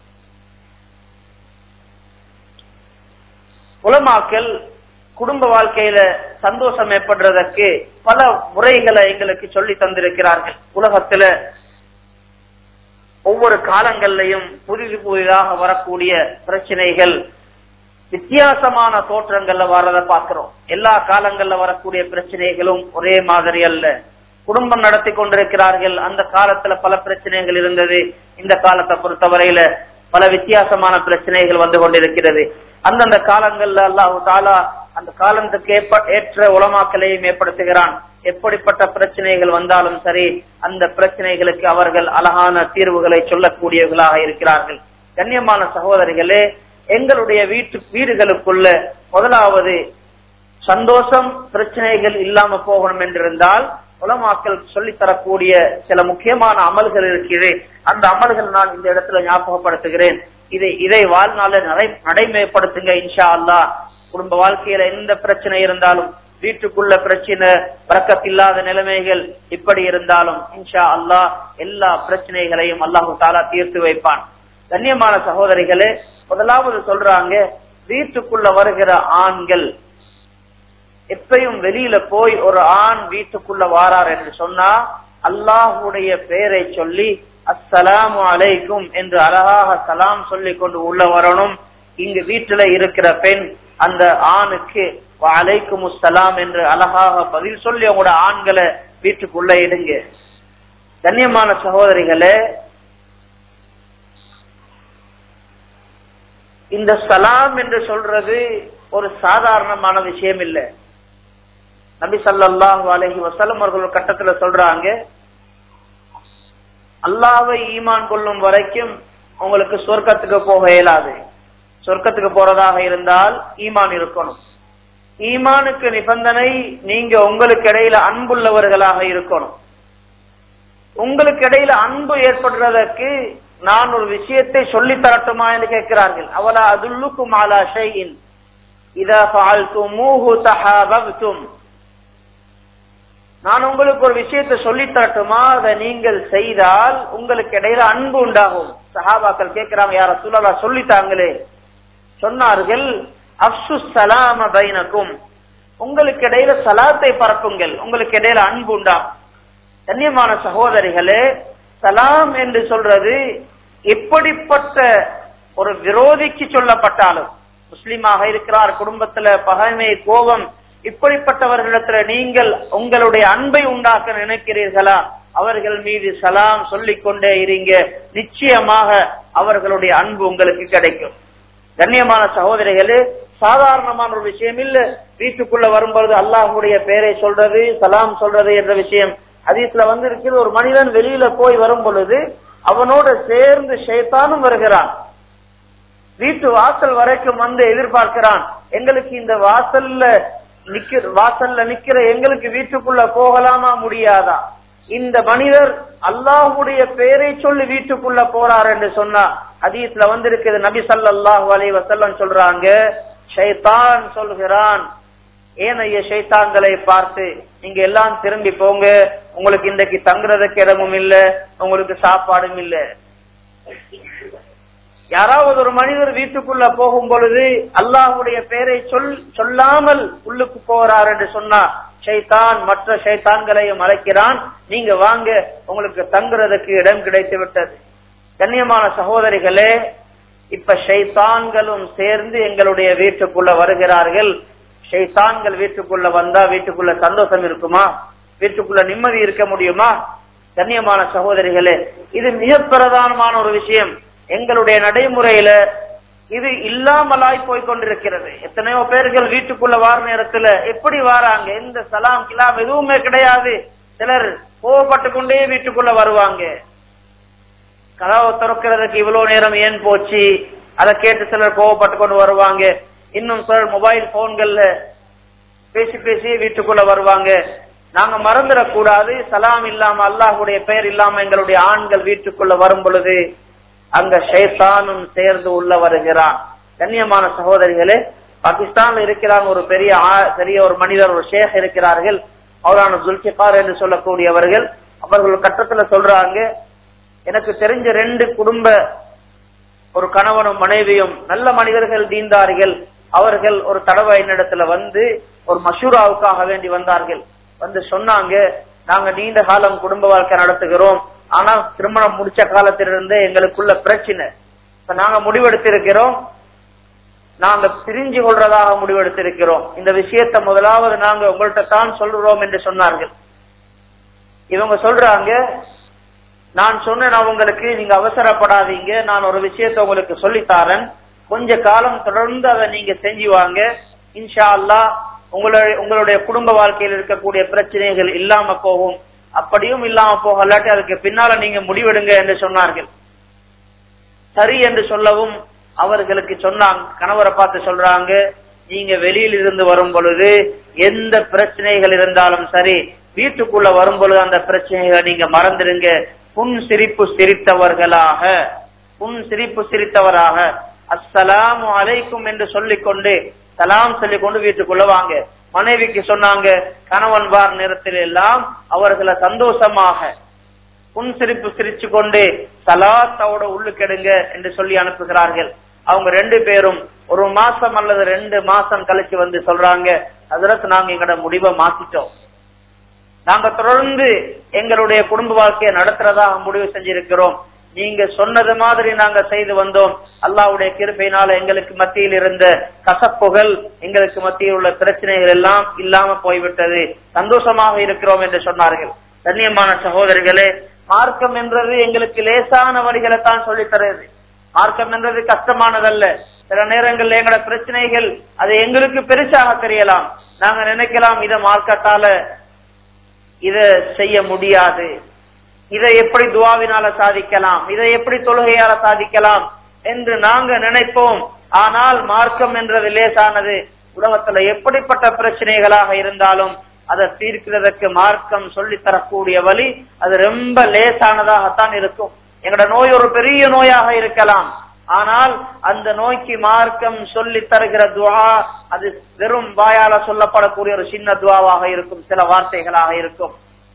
உலமாக்கல் குடும்ப வாழ்க்கையில சந்தோஷம் ஏற்படுறதற்கு பல முறைகளை எங்களுக்கு சொல்லி தந்திருக்கிறார்கள் உலகத்துல ஒவ்வொரு காலங்கள்லையும் புதிது புதிதாக வரக்கூடிய பிரச்சனைகள் வித்தியாசமான தோற்றங்கள்ல வரதை பார்க்கிறோம் எல்லா காலங்கள்ல வரக்கூடிய பிரச்சனைகளும் ஒரே மாதிரி அல்ல குடும்பம் நடத்தி கொண்டிருக்கிறார்கள் அந்த காலத்துல பல பிரச்சனைகள் இருந்தது இந்த காலத்தை பொறுத்தவரையில பல வித்தியாசமான பிரச்சனைகள் வந்து கொண்டிருக்கிறது அந்தந்த காலங்கள்ல அல்லாஹு தாலா அந்த காலத்துக்கு ஏற்ற உலமாக்களையும் ஏற்படுத்துகிறான் எப்படிப்பட்ட பிரச்சனைகள் வந்தாலும் சரி அந்த பிரச்சனைகளுக்கு அவர்கள் அழகான தீர்வுகளை சொல்லக்கூடியவர்களாக இருக்கிறார்கள் கண்ணியமான சகோதரிகளே எங்களுடைய வீட்டு வீடுகளுக்குள்ள முதலாவது சந்தோஷம் பிரச்சனைகள் இல்லாம போகணும் என்றிருந்தால் உலமாக்கள் சொல்லி தரக்கூடிய சில முக்கியமான அமல்கள் இருக்கிறது அந்த அமல்கள் நான் இந்த இடத்துல ஞாபகப்படுத்துகிறேன் இதை இதை வாழ்நாள நடை நடைமுறைப்படுத்துங்க இன்ஷா அல்லா குடும்ப வாழ்க்கையில எந்த பிரச்சனை இருந்தாலும் வீட்டுக்குள்ள பிரச்சனை பறக்கத்தில்லாத நிலைமைகள் இப்படி இருந்தாலும் இன்ஷா அல்லா எல்லா பிரச்சனைகளையும் அல்லாஹு தாலா தீர்த்து வைப்பான் கண்ணியமான சகோதரிகளே முதலாவது சொல்றாங்க வீட்டுக்குள்ள வருகிற ஆண்கள் எப்பயும் வெளியில போய் ஒரு ஆண் வீட்டுக்குள்ள வாரார் என்று சொன்னா அல்லாஹுடைய பெயரை சொல்லி அஸ்ஸலாமு அலைக்கும் என்று அழகாக சலாம் சொல்லி கொண்டு உள்ள வரணும் இங்கு வீட்டுல இருக்கிற பெண் அந்த ஆணுக்கு அலைக்கும் சலாம் என்று அழகாக பதில் சொல்லி அவங்களோட ஆண்களை வீட்டுக்குள்ள இடுங்க கண்ணியமான சகோதரிகளே இந்த சலாம் என்று சொல்றது ஒரு சாதாரணமான விஷயம் இல்லை நபி சல்லாஹு அலஹி வசலம் அவர்கள் கட்டத்துல சொல்றாங்க அல்லாவை ஈமான் கொள்ளும் வரைக்கும் உங்களுக்கு சொர்க்கத்துக்கு போக இயலாது சொர்க்கத்துக்கு போறதாக இருந்தால் ஈமான் இருக்கணும் ஈமானுக்கு நிபந்தனை நீங்க உங்களுக்கு இடையில அன்புள்ளவர்களாக இருக்கணும் உங்களுக்கு இடையில அன்பு ஏற்படுறதற்கு நான் ஒரு விஷயத்தை சொல்லி தரட்டுமா என்று கேட்கிறார்கள் அவலா அதுல்லுக்கும் ஆலா ஷைஇன் இதா ஃபால்துமூஹு தஹாபப்தும் நான் உங்களுக்கு ஒரு விஷயத்தை சொல்லி தரட்டுமா அதை நீங்கள் செய்தால் உங்களுக்கு இடையில அன்பு உண்டாகும் சஹாபாக்கள் கேட்கிறாங்க யார சொல்லலா சொல்லித்தாங்களே சொன்னார்கள் அப்சு சலாம பைனக்கும் உங்களுக்கு இடையில சலாத்தை பரப்புங்கள் உங்களுக்கு இடையில அன்பு உண்டாகும் கண்ணியமான சகோதரிகளே சலாம் என்று சொல்றது எப்படிப்பட்ட ஒரு விரோதிக்கு சொல்லப்பட்டாலும் முஸ்லீமாக இருக்கிறார் குடும்பத்துல பகைமை கோபம் இப்படிப்பட்டவர்களிடத்துல நீங்கள் உங்களுடைய அன்பை உண்டாக்க நினைக்கிறீர்களா அவர்கள் மீது சலாம் சொல்லிக் கொண்டே இருங்க நிச்சயமாக அவர்களுடைய அன்பு உங்களுக்கு கிடைக்கும் கண்ணியமான சகோதரிகளே சாதாரணமான ஒரு விஷயம் இல்ல வீட்டுக்குள்ள வரும்பொழுது அல்லாஹுடைய பெயரை சொல்றது சலாம் சொல்றது என்ற விஷயம் அதீஸ்ல வந்து இருக்கிறது ஒரு மனிதன் வெளியில போய் வரும் பொழுது அவனோட சேர்ந்து ஷேத்தானும் வருகிறான் வீட்டு வாசல் வரைக்கும் வந்து எதிர்பார்க்கிறான் எங்களுக்கு இந்த வாசல்ல நிக்கிற வாசல்ல நிக்கிற எங்களுக்கு வீட்டுக்குள்ள போகலாமா முடியாதா இந்த மனிதர் அல்லாஹுடைய பெயரை சொல்லி வீட்டுக்குள்ள போறார் என்று சொன்னா ஹதீஸ்ல வந்திருக்குது நபி சல்லாஹு அலை வசல்லம் சொல்றாங்க ஷைத்தான் சொல்கிறான் ஏனைய ஷைத்தான்களை பார்த்து நீங்க எல்லாம் திரும்பி போங்க உங்களுக்கு இன்றைக்கு தங்குறதுக்கு இடமும் இல்ல உங்களுக்கு சாப்பாடும் இல்ல யாராவது ஒரு மனிதர் வீட்டுக்குள்ள போகும் பொழுது அல்லாஹுடைய பெயரை சொல் சொல்லாமல் உள்ளுக்கு போகிறார் என்று சொன்னா ஷைத்தான் மற்ற ஷைத்தான்களையும் அழைக்கிறான் நீங்க வாங்க உங்களுக்கு தங்குறதுக்கு இடம் கிடைத்து விட்டது கண்ணியமான சகோதரிகளே இப்ப ஷைத்தான்களும் சேர்ந்து எங்களுடைய வீட்டுக்குள்ள வருகிறார்கள் ஷைத்தான்கள் வீட்டுக்குள்ள வந்தா வீட்டுக்குள்ள சந்தோஷம் இருக்குமா வீட்டுக்குள்ள நிம்மதி இருக்க முடியுமா கண்ணியமான சகோதரிகளே இது மிக பிரதானமான ஒரு விஷயம் எங்களுடைய நடைமுறையில இது இல்லாமலாய் போய் கொண்டிருக்கிறது எத்தனையோ பேர்கள் வீட்டுக்குள்ள வார நேரத்துல எப்படி வாராங்க எந்த சலாம் கிலாம் எதுவுமே கிடையாது சிலர் கோவப்பட்டு கொண்டே வீட்டுக்குள்ள வருவாங்க கதவை திறக்கிறதுக்கு இவ்வளவு நேரம் ஏன் போச்சு அதை கேட்டு சிலர் கோவப்பட்டு கொண்டு வருவாங்க இன்னும் சிலர் மொபைல் போன்கள்ல பேசி பேசி வீட்டுக்குள்ள வருவாங்க நாங்க மறந்துடக்கூடாது சலாம் இல்லாம அல்லாஹுடைய பெயர் இல்லாம எங்களுடைய ஆண்கள் வீட்டுக்குள்ள வரும் பொழுது அங்க ஷைத்தானும் சேர்ந்து உள்ள வருகிறான் கண்ணியமான சகோதரிகளே பாகிஸ்தான்ல இருக்கிறாங்க ஒரு பெரிய பெரிய ஒரு மனிதர் ஒரு ஷேக் இருக்கிறார்கள் அவரான ஜுல்கிபார் என்று சொல்லக்கூடியவர்கள் அவர்கள் கட்டத்துல சொல்றாங்க எனக்கு தெரிஞ்ச ரெண்டு குடும்ப ஒரு கணவனும் மனைவியும் நல்ல மனிதர்கள் தீந்தார்கள் அவர்கள் ஒரு தடவை என்னிடத்துல வந்து ஒரு மஷூராவுக்காக வேண்டி வந்தார்கள் வந்து சொன்னாங்க நாங்க நீண்ட காலம் குடும்ப வாழ்க்கை நடத்துகிறோம் ஆனா திருமணம் முடிச்ச காலத்திலிருந்து எங்களுக்குள்ள பிரச்சனை இப்ப நாங்க முடிவெடுத்திருக்கிறோம் நாங்க பிரிஞ்சு கொள்றதாக முடிவெடுத்திருக்கிறோம் இந்த விஷயத்த முதலாவது நாங்க உங்கள்கிட்ட தான் சொல்றோம் என்று சொன்னார்கள் இவங்க சொல்றாங்க நான் சொன்னேன் உங்களுக்கு நீங்க அவசரப்படாதீங்க நான் ஒரு விஷயத்த உங்களுக்கு சொல்லித்தாரன் கொஞ்ச காலம் தொடர்ந்து அதை நீங்க செஞ்சு வாங்க இன்ஷா அல்லா உங்களுடைய உங்களுடைய குடும்ப வாழ்க்கையில் இருக்கக்கூடிய பிரச்சனைகள் இல்லாம போகும் அப்படியும் இல்லாம போகலாட்டி அதுக்கு பின்னால நீங்க முடிவெடுங்க என்று சொன்னார்கள் சரி என்று சொல்லவும் அவர்களுக்கு சொன்னாங்க கணவரை பார்த்து சொல்றாங்க நீங்க வெளியில் இருந்து வரும் பொழுது எந்த பிரச்சனைகள் இருந்தாலும் சரி வீட்டுக்குள்ள வரும் பொழுது அந்த பிரச்சனைகளை நீங்க மறந்துடுங்க புன் சிரிப்பு சிரித்தவர்களாக புன் சிரிப்பு சிரித்தவராக அஸ்ஸலாமு அலைக்கும் என்று சொல்லிக்கொண்டு சலாம் சொல்லிக்கொண்டு வீட்டுக்குள்ள வாங்க மனைவிக்கு சொன்னாங்க கணவன் வார் நேரத்தில் எல்லாம் அவர்களை சந்தோஷமாக புன் சிரிப்பு சிரிச்சு கொண்டு சலாத்தோட உள்ளுக்கெடுங்க என்று சொல்லி அனுப்புகிறார்கள் அவங்க ரெண்டு பேரும் ஒரு மாசம் அல்லது ரெண்டு மாசம் கழிச்சு வந்து சொல்றாங்க அதற்கு நாங்க எங்களோட முடிவை மாத்திட்டோம் நாங்க தொடர்ந்து எங்களுடைய குடும்ப வாழ்க்கையை நடத்துறதாக முடிவு செஞ்சிருக்கிறோம் நீங்க சொன்னது மாதிரி நாங்க செய்து வந்தோம் அல்லாவுடைய கிருப்பையினால எங்களுக்கு மத்தியில் இருந்த கசப்புகள் எங்களுக்கு மத்தியில் உள்ள பிரச்சனைகள் எல்லாம் இல்லாம போய்விட்டது சந்தோஷமாக இருக்கிறோம் என்று சொன்னார்கள் கண்ணியமான சகோதரிகளே மார்க்கம் என்றது எங்களுக்கு லேசான வழிகளை தான் சொல்லித் தருது மார்க்கம் என்றது கஷ்டமானதல்ல சில நேரங்கள்ல எங்களோட பிரச்சனைகள் அது எங்களுக்கு பெருசாக தெரியலாம் நாங்க நினைக்கலாம் இத மார்க்கத்தால இத செய்ய முடியாது இதை எப்படி துவாவினால சாதிக்கலாம் இதை எப்படி தொழுகையால சாதிக்கலாம் என்று நாங்க நினைப்போம் ஆனால் மார்க்கம் என்றது லேசானது உலகத்துல எப்படிப்பட்ட பிரச்சனைகளாக இருந்தாலும் அதை தீர்க்கிறதுக்கு மார்க்கம் சொல்லி தரக்கூடிய வழி அது ரொம்ப லேசானதாகத்தான் இருக்கும் எங்களோட நோய் ஒரு பெரிய நோயாக இருக்கலாம் ஆனால் அந்த நோய்க்கு மார்க்கம் சொல்லி தருகிற துவா அது வெறும் வாயால சொல்லப்படக்கூடிய ஒரு சின்ன துவாவாக இருக்கும் சில வார்த்தைகளாக இருக்கும்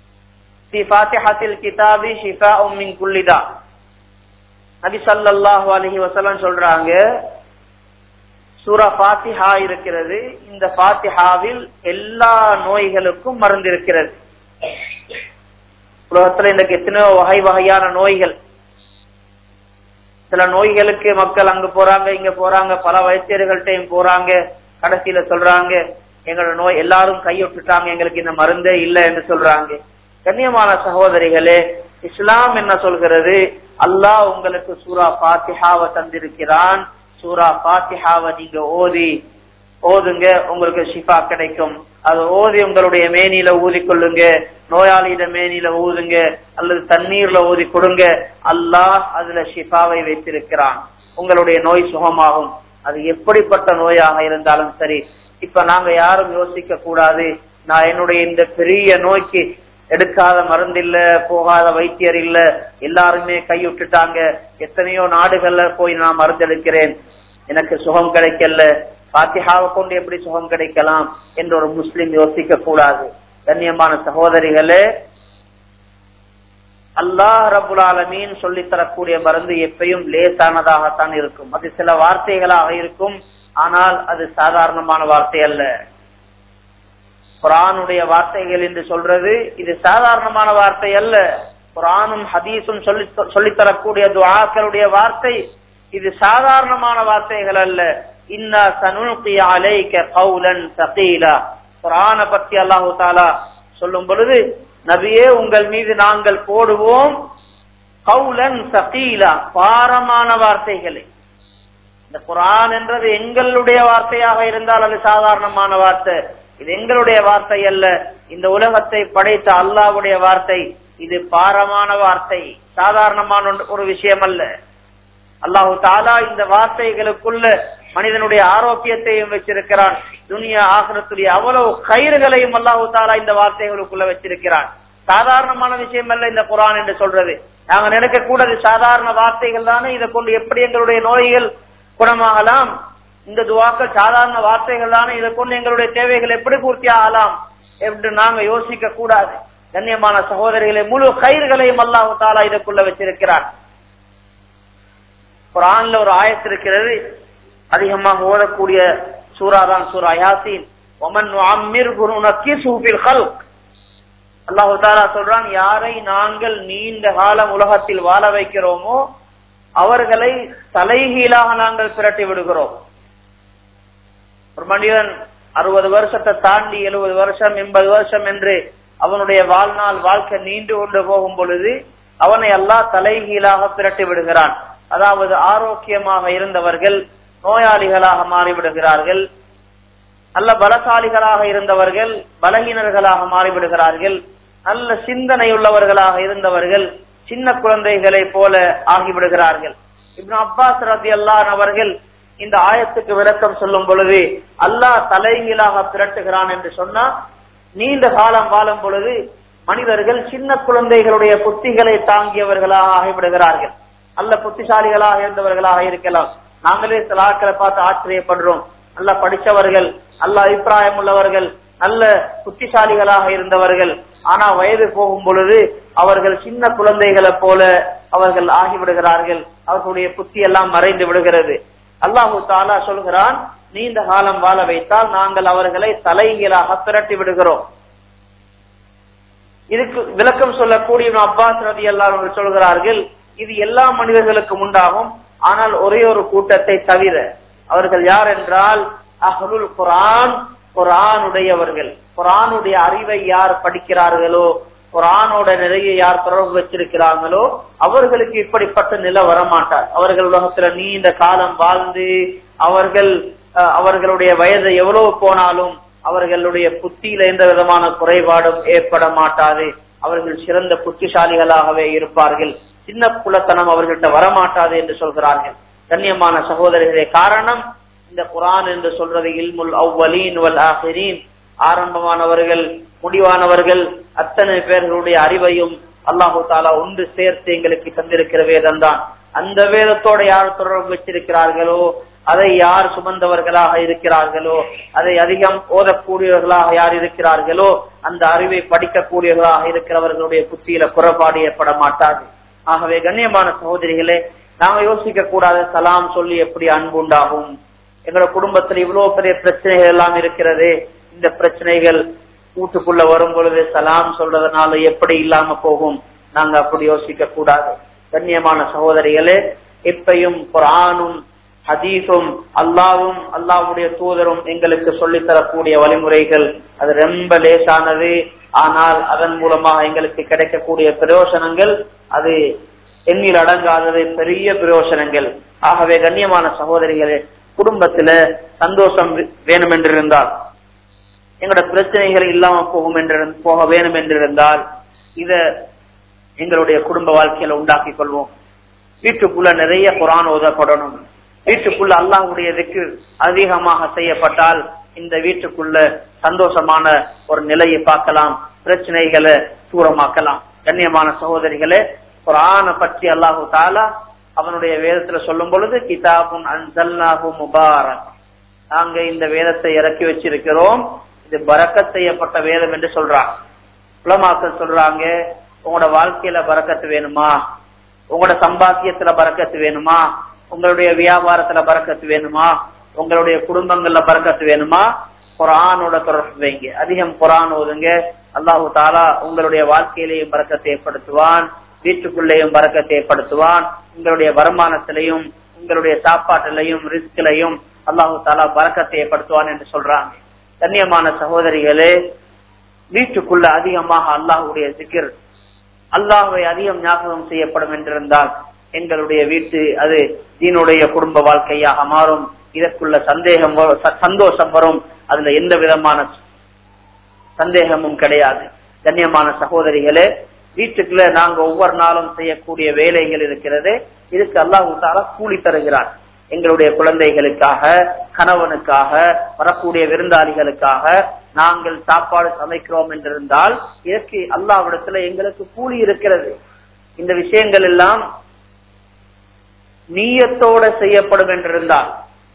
கிதாபி ஷிஃபா உம்மின் குல்லிதா நபி சல்லாஹூ அலஹி வசலம் சொல்றாங்க சூரா பாத்திஹா இருக்கிறது இந்த பாத்திஹாவில் எல்லா நோய்களுக்கும் மருந்து இருக்கிறது உலகத்துல இன்றைக்கு எத்தனையோ வகை வகையான நோய்கள் சில நோய்களுக்கு மக்கள் அங்க போறாங்க இங்க போறாங்க பல வைத்தியர்கள்ட்டையும் போறாங்க கடைசியில சொல்றாங்க எங்களோட நோய் எல்லாரும் கையொட்டுட்டாங்க எங்களுக்கு இந்த மருந்தே இல்லை என்று சொல்றாங்க கண்ணியமான சகோதரிகளே இஸ்லாம் என்ன சொல்கிறது அல்லாஹ் உங்களுக்கு சூரா பாத்திஹாவை தந்திருக்கிறான் சூரா பாத்திஹாவை நீங்க ஓதி ஓதுங்க உங்களுக்கு ஷிஃபா கிடைக்கும் அது ஓதி உங்களுடைய மேனியில ஊதி கொள்ளுங்க நோயாளியிட மேனியில ஊதுங்க அல்லது தண்ணீர்ல ஊதி கொடுங்க அல்லாஹ் அதுல ஷிஃபாவை வைத்திருக்கிறான் உங்களுடைய நோய் சுகமாகும் அது எப்படிப்பட்ட நோயாக இருந்தாலும் சரி இப்ப நாங்க யாரும் யோசிக்க கூடாது நான் என்னுடைய இந்த பெரிய நோய்க்கு எடுக்காத மருந்து இல்ல போகாத வைத்தியர் இல்ல எல்லாருமே கைவிட்டுட்டாங்க எத்தனையோ நாடுகள்ல போய் நான் மருந்து எடுக்கிறேன் எனக்கு சுகம் கிடைக்கல பாத்திஹாவை கொண்டு எப்படி சுகம் கிடைக்கலாம் என்று ஒரு முஸ்லிம் யோசிக்க கூடாது கண்ணியமான சகோதரிகளே அல்லாஹ் ரபுல் ஆலமீன் சொல்லி தரக்கூடிய மருந்து எப்பயும் லேசானதாகத்தான் இருக்கும் அது சில வார்த்தைகளாக இருக்கும் ஆனால் அது சாதாரணமான வார்த்தை அல்ல குரானுடைய வார்த்தைகள் என்று சொல்றது இது சாதாரணமான வார்த்தை அல்ல குரானும் ஹதீஸும் சொல்லி சொல்லித்தரக்கூடிய துவாக்களுடைய வார்த்தை இது சாதாரணமான வார்த்தைகள் அல்ல இன்னா சனுல்கி அலைக்க கவுலன் சகீலா குரான பத்தி அல்லாஹு தாலா சொல்லும் பொழுது நபியே உங்கள் மீது நாங்கள் போடுவோம் கவுலன் சகீலா பாரமான வார்த்தைகளை இந்த குரான் என்றது எங்களுடைய வார்த்தையாக இருந்தால் அது சாதாரணமான வார்த்தை இது எங்களுடைய வார்த்தை அல்ல இந்த உலகத்தை படைத்த அல்லாவுடைய வார்த்தை இது பாரமான வார்த்தை சாதாரணமான ஒரு விஷயம் அல்ல அல்லாஹு தாலா இந்த வார்த்தைகளுக்குள்ள மனிதனுடைய ஆரோக்கியத்தையும் வச்சிருக்கிறான் துனியா ஆகரத்துடைய அவ்வளவு கயிறுகளையும் அல்லாஹு தாலா இந்த வார்த்தைகளுக்குள்ள வச்சிருக்கிறான் சாதாரணமான விஷயம் அல்ல இந்த குரான் என்று சொல்றது நாங்க நினைக்க கூடாது சாதாரண வார்த்தைகள் தானே இதை கொண்டு எப்படி எங்களுடைய நோய்கள் குணமாகலாம் இந்த துவாக்கள் சாதாரண வார்த்தைகள் தானே இதை கொண்டு எங்களுடைய தேவைகள் எப்படி பூர்த்தி ஆகலாம் என்று நாங்க யோசிக்க கூடாது கண்ணியமான சகோதரிகளை முழு கயிறுகளையும் அல்லாஹு தாலா இதற்குள்ள வச்சிருக்கிறார் குரான்ல ஒரு ஆயத்து இருக்கிறது அதிகமாக ஓதக்கூடிய சூரா தான் சூரா யாசின் ஒமன் அம்மிர் குருனக்கி சூபில் ஹல்க் அல்லாஹு தாலா சொல்றான் யாரை நாங்கள் நீண்ட காலம் உலகத்தில் வாழ வைக்கிறோமோ அவர்களை தலைகீழாக நாங்கள் பிரட்டி விடுகிறோம் ஒரு மனிதன் அறுபது வருஷத்தை தாண்டி எழுபது வருஷம் எண்பது வருஷம் என்று அவனுடைய வாழ்நாள் வாழ்க்கை நீண்டு கொண்டு போகும் பொழுது அவனை எல்லாம் தலைகீழாக பிரட்டி விடுகிறான் அதாவது ஆரோக்கியமாக இருந்தவர்கள் நோயாளிகளாக மாறிவிடுகிறார்கள் நல்ல பலசாலிகளாக இருந்தவர்கள் பலகீனர்களாக மாறிவிடுகிறார்கள் நல்ல சிந்தனை உள்ளவர்களாக இருந்தவர்கள் சின்ன குழந்தைகளை போல ஆகிவிடுகிறார்கள் இப்னு அப்பாஸ் ரதி அல்லான் அவர்கள் இந்த ஆயத்துக்கு விளக்கம் சொல்லும் பொழுது அல்லாஹ் தலைகீழாக திரட்டுகிறான் என்று சொன்னா நீண்ட காலம் வாழும் பொழுது மனிதர்கள் சின்ன குழந்தைகளுடைய புத்திகளை தாங்கியவர்களாக ஆகிவிடுகிறார்கள் நல்ல புத்திசாலிகளாக இருந்தவர்களாக இருக்கலாம் நாங்களே சில ஆட்களை பார்த்து ஆச்சரியப்படுறோம் நல்ல படிச்சவர்கள் நல்ல அபிப்பிராயம் உள்ளவர்கள் நல்ல புத்திசாலிகளாக இருந்தவர்கள் ஆனா வயது போகும் பொழுது அவர்கள் சின்ன குழந்தைகளை போல அவர்கள் ஆகிவிடுகிறார்கள் அவர்களுடைய புத்தி எல்லாம் மறைந்து விடுகிறது அல்லாஹு தாலா சொல்கிறான் நீண்ட காலம் வாழ வைத்தால் நாங்கள் அவர்களை தலைகீழாக திரட்டி விடுகிறோம் இதுக்கு விளக்கம் சொல்லக்கூடிய அப்பாஸ் ரதி எல்லாரும் சொல்கிறார்கள் இது எல்லா மனிதர்களுக்கும் உண்டாகும் ஆனால் ஒரே ஒரு கூட்டத்தை தவிர அவர்கள் யார் என்றால் அஹ்லுல் குரான் குரானுடையவர்கள் குரானுடைய அறிவை யார் படிக்கிறார்களோ குரானோட நிறைய யார் தொடர்பு வச்சிருக்கிறாங்களோ அவர்களுக்கு இப்படிப்பட்ட நிலை வரமாட்டார் அவர்கள் உலகத்துல நீண்ட காலம் வாழ்ந்து அவர்கள் அவர்களுடைய வயது எவ்வளவு போனாலும் அவர்களுடைய புத்தியில எந்த விதமான குறைபாடும் ஏற்பட மாட்டாது அவர்கள் சிறந்த புத்திசாலிகளாகவே இருப்பார்கள் சின்ன குலத்தனம் அவர்கள்ட்ட வரமாட்டாது என்று சொல்கிறார்கள் கண்ணியமான சகோதரிகளே காரணம் இந்த குரான் என்று சொல்றது இல்முல் அவ்வலீன் வல் ஆஹிரீன் ஆரம்பமானவர்கள் முடிவானவர்கள் அத்தனை பேர்களுடைய அறிவையும் அல்லாஹு தாலா ஒன்று சேர்த்து எங்களுக்கு தந்திருக்கிற வேதம் தான் அந்த வேதத்தோட யார் தொடர்பு வச்சிருக்கிறார்களோ அதை யார் சுமந்தவர்களாக இருக்கிறார்களோ அதை அதிகம் ஓதக்கூடியவர்களாக யார் இருக்கிறார்களோ அந்த அறிவை படிக்கக்கூடியவர்களாக இருக்கிறவர்களுடைய புத்தியில குறைபாடு ஏற்பட மாட்டாது ஆகவே கண்ணியமான சகோதரிகளே நாம யோசிக்க கூடாது சலாம் சொல்லி எப்படி அன்பு உண்டாகும் எங்களோட குடும்பத்துல இவ்வளவு பெரிய பிரச்சனைகள் எல்லாம் இருக்கிறது இந்த பிரச்சனைகள் வீட்டுக்குள்ள வரும் பொழுது சலாம் சொல்றதுனால எப்படி இல்லாம போகும் நாங்க அப்படி யோசிக்க கூடாது கண்ணியமான சகோதரிகளே எப்பையும் குரானும் ஹதீஸும் அல்லாவும் அல்லாவுடைய தூதரும் எங்களுக்கு சொல்லித் தரக்கூடிய வழிமுறைகள் அது ரொம்ப லேசானது ஆனால் அதன் மூலமாக எங்களுக்கு கிடைக்கக்கூடிய பிரயோசனங்கள் அது எண்ணில் அடங்காதது பெரிய பிரயோசனங்கள் ஆகவே கண்ணியமான சகோதரிகளே குடும்பத்துல சந்தோஷம் வேணும் என்றிருந்தால் எங்களோட பிரச்சனைகள் இல்லாம போகும் என்று போக வேணும் என்றிருந்தால் இத எங்களுடைய குடும்ப வாழ்க்கையில உண்டாக்கி கொள்வோம் வீட்டுக்குள்ள நிறைய குரான் ஓதப்படணும் வீட்டுக்குள்ள அல்லாஹுடைய இதுக்கு அதிகமாக செய்யப்பட்டால் இந்த வீட்டுக்குள்ள சந்தோஷமான ஒரு நிலையை பார்க்கலாம் பிரச்சனைகளை தூரமாக்கலாம் கண்ணியமான சகோதரிகளே குரான பற்றி அல்லாஹு தாலா அவனுடைய வேதத்துல சொல்லும் பொழுது கிதாபுன் அன்சல்லாஹு முபாரக் நாங்க இந்த வேதத்தை இறக்கி வச்சிருக்கிறோம் இது பறக்கத் செய்யப்பட்ட வேதம் என்று சொல்றாங்க உலமாக்கள் சொல்றாங்க உங்களோட வாழ்க்கையில பறக்கத்து வேணுமா உங்களோட சம்பாத்தியத்துல பறக்கத்து வேணுமா உங்களுடைய வியாபாரத்துல பறக்கத்து வேணுமா உங்களுடைய குடும்பங்கள்ல பறக்கத்து வேணுமா குரானோட தொடர்பு வைங்க அதிகம் குரான் ஓதுங்க அல்லாஹு தாலா உங்களுடைய வாழ்க்கையிலையும் பறக்கத்தை ஏற்படுத்துவான் வீட்டுக்குள்ளேயும் பறக்கத்தை ஏற்படுத்துவான் உங்களுடைய வருமானத்திலையும் உங்களுடைய சாப்பாட்டிலையும் ரிஸ்கிலையும் அல்லாஹு தாலா பறக்கத்தை ஏற்படுத்துவான் என்று சொல்றாங்க கண்ணியமான சகோதரிகளே வீட்டுக்குள்ள அதிகமாக அல்லாஹுடைய சிக்கர் அல்லாஹுவை அதிகம் ஞாபகம் செய்யப்படும் என்றிருந்தால் எங்களுடைய வீட்டு அது தீனுடைய குடும்ப வாழ்க்கையாக மாறும் இதற்குள்ள சந்தேகம் சந்தோஷம் வரும் அதுல எந்த விதமான சந்தேகமும் கிடையாது கண்ணியமான சகோதரிகளே வீட்டுக்குள்ள நாங்க ஒவ்வொரு நாளும் செய்யக்கூடிய வேலைகள் இருக்கிறது இதுக்கு அல்லாஹு தாலா கூலி தருகிறார் எங்களுடைய குழந்தைகளுக்காக கணவனுக்காக வரக்கூடிய விருந்தாளிகளுக்காக நாங்கள் சாப்பாடு சமைக்கிறோம் என்றிருந்தால் இதற்கு அல்லாவிடத்துல எங்களுக்கு கூலி இருக்கிறது இந்த விஷயங்கள் எல்லாம் நீயத்தோட செய்யப்படும் என்றிருந்தால்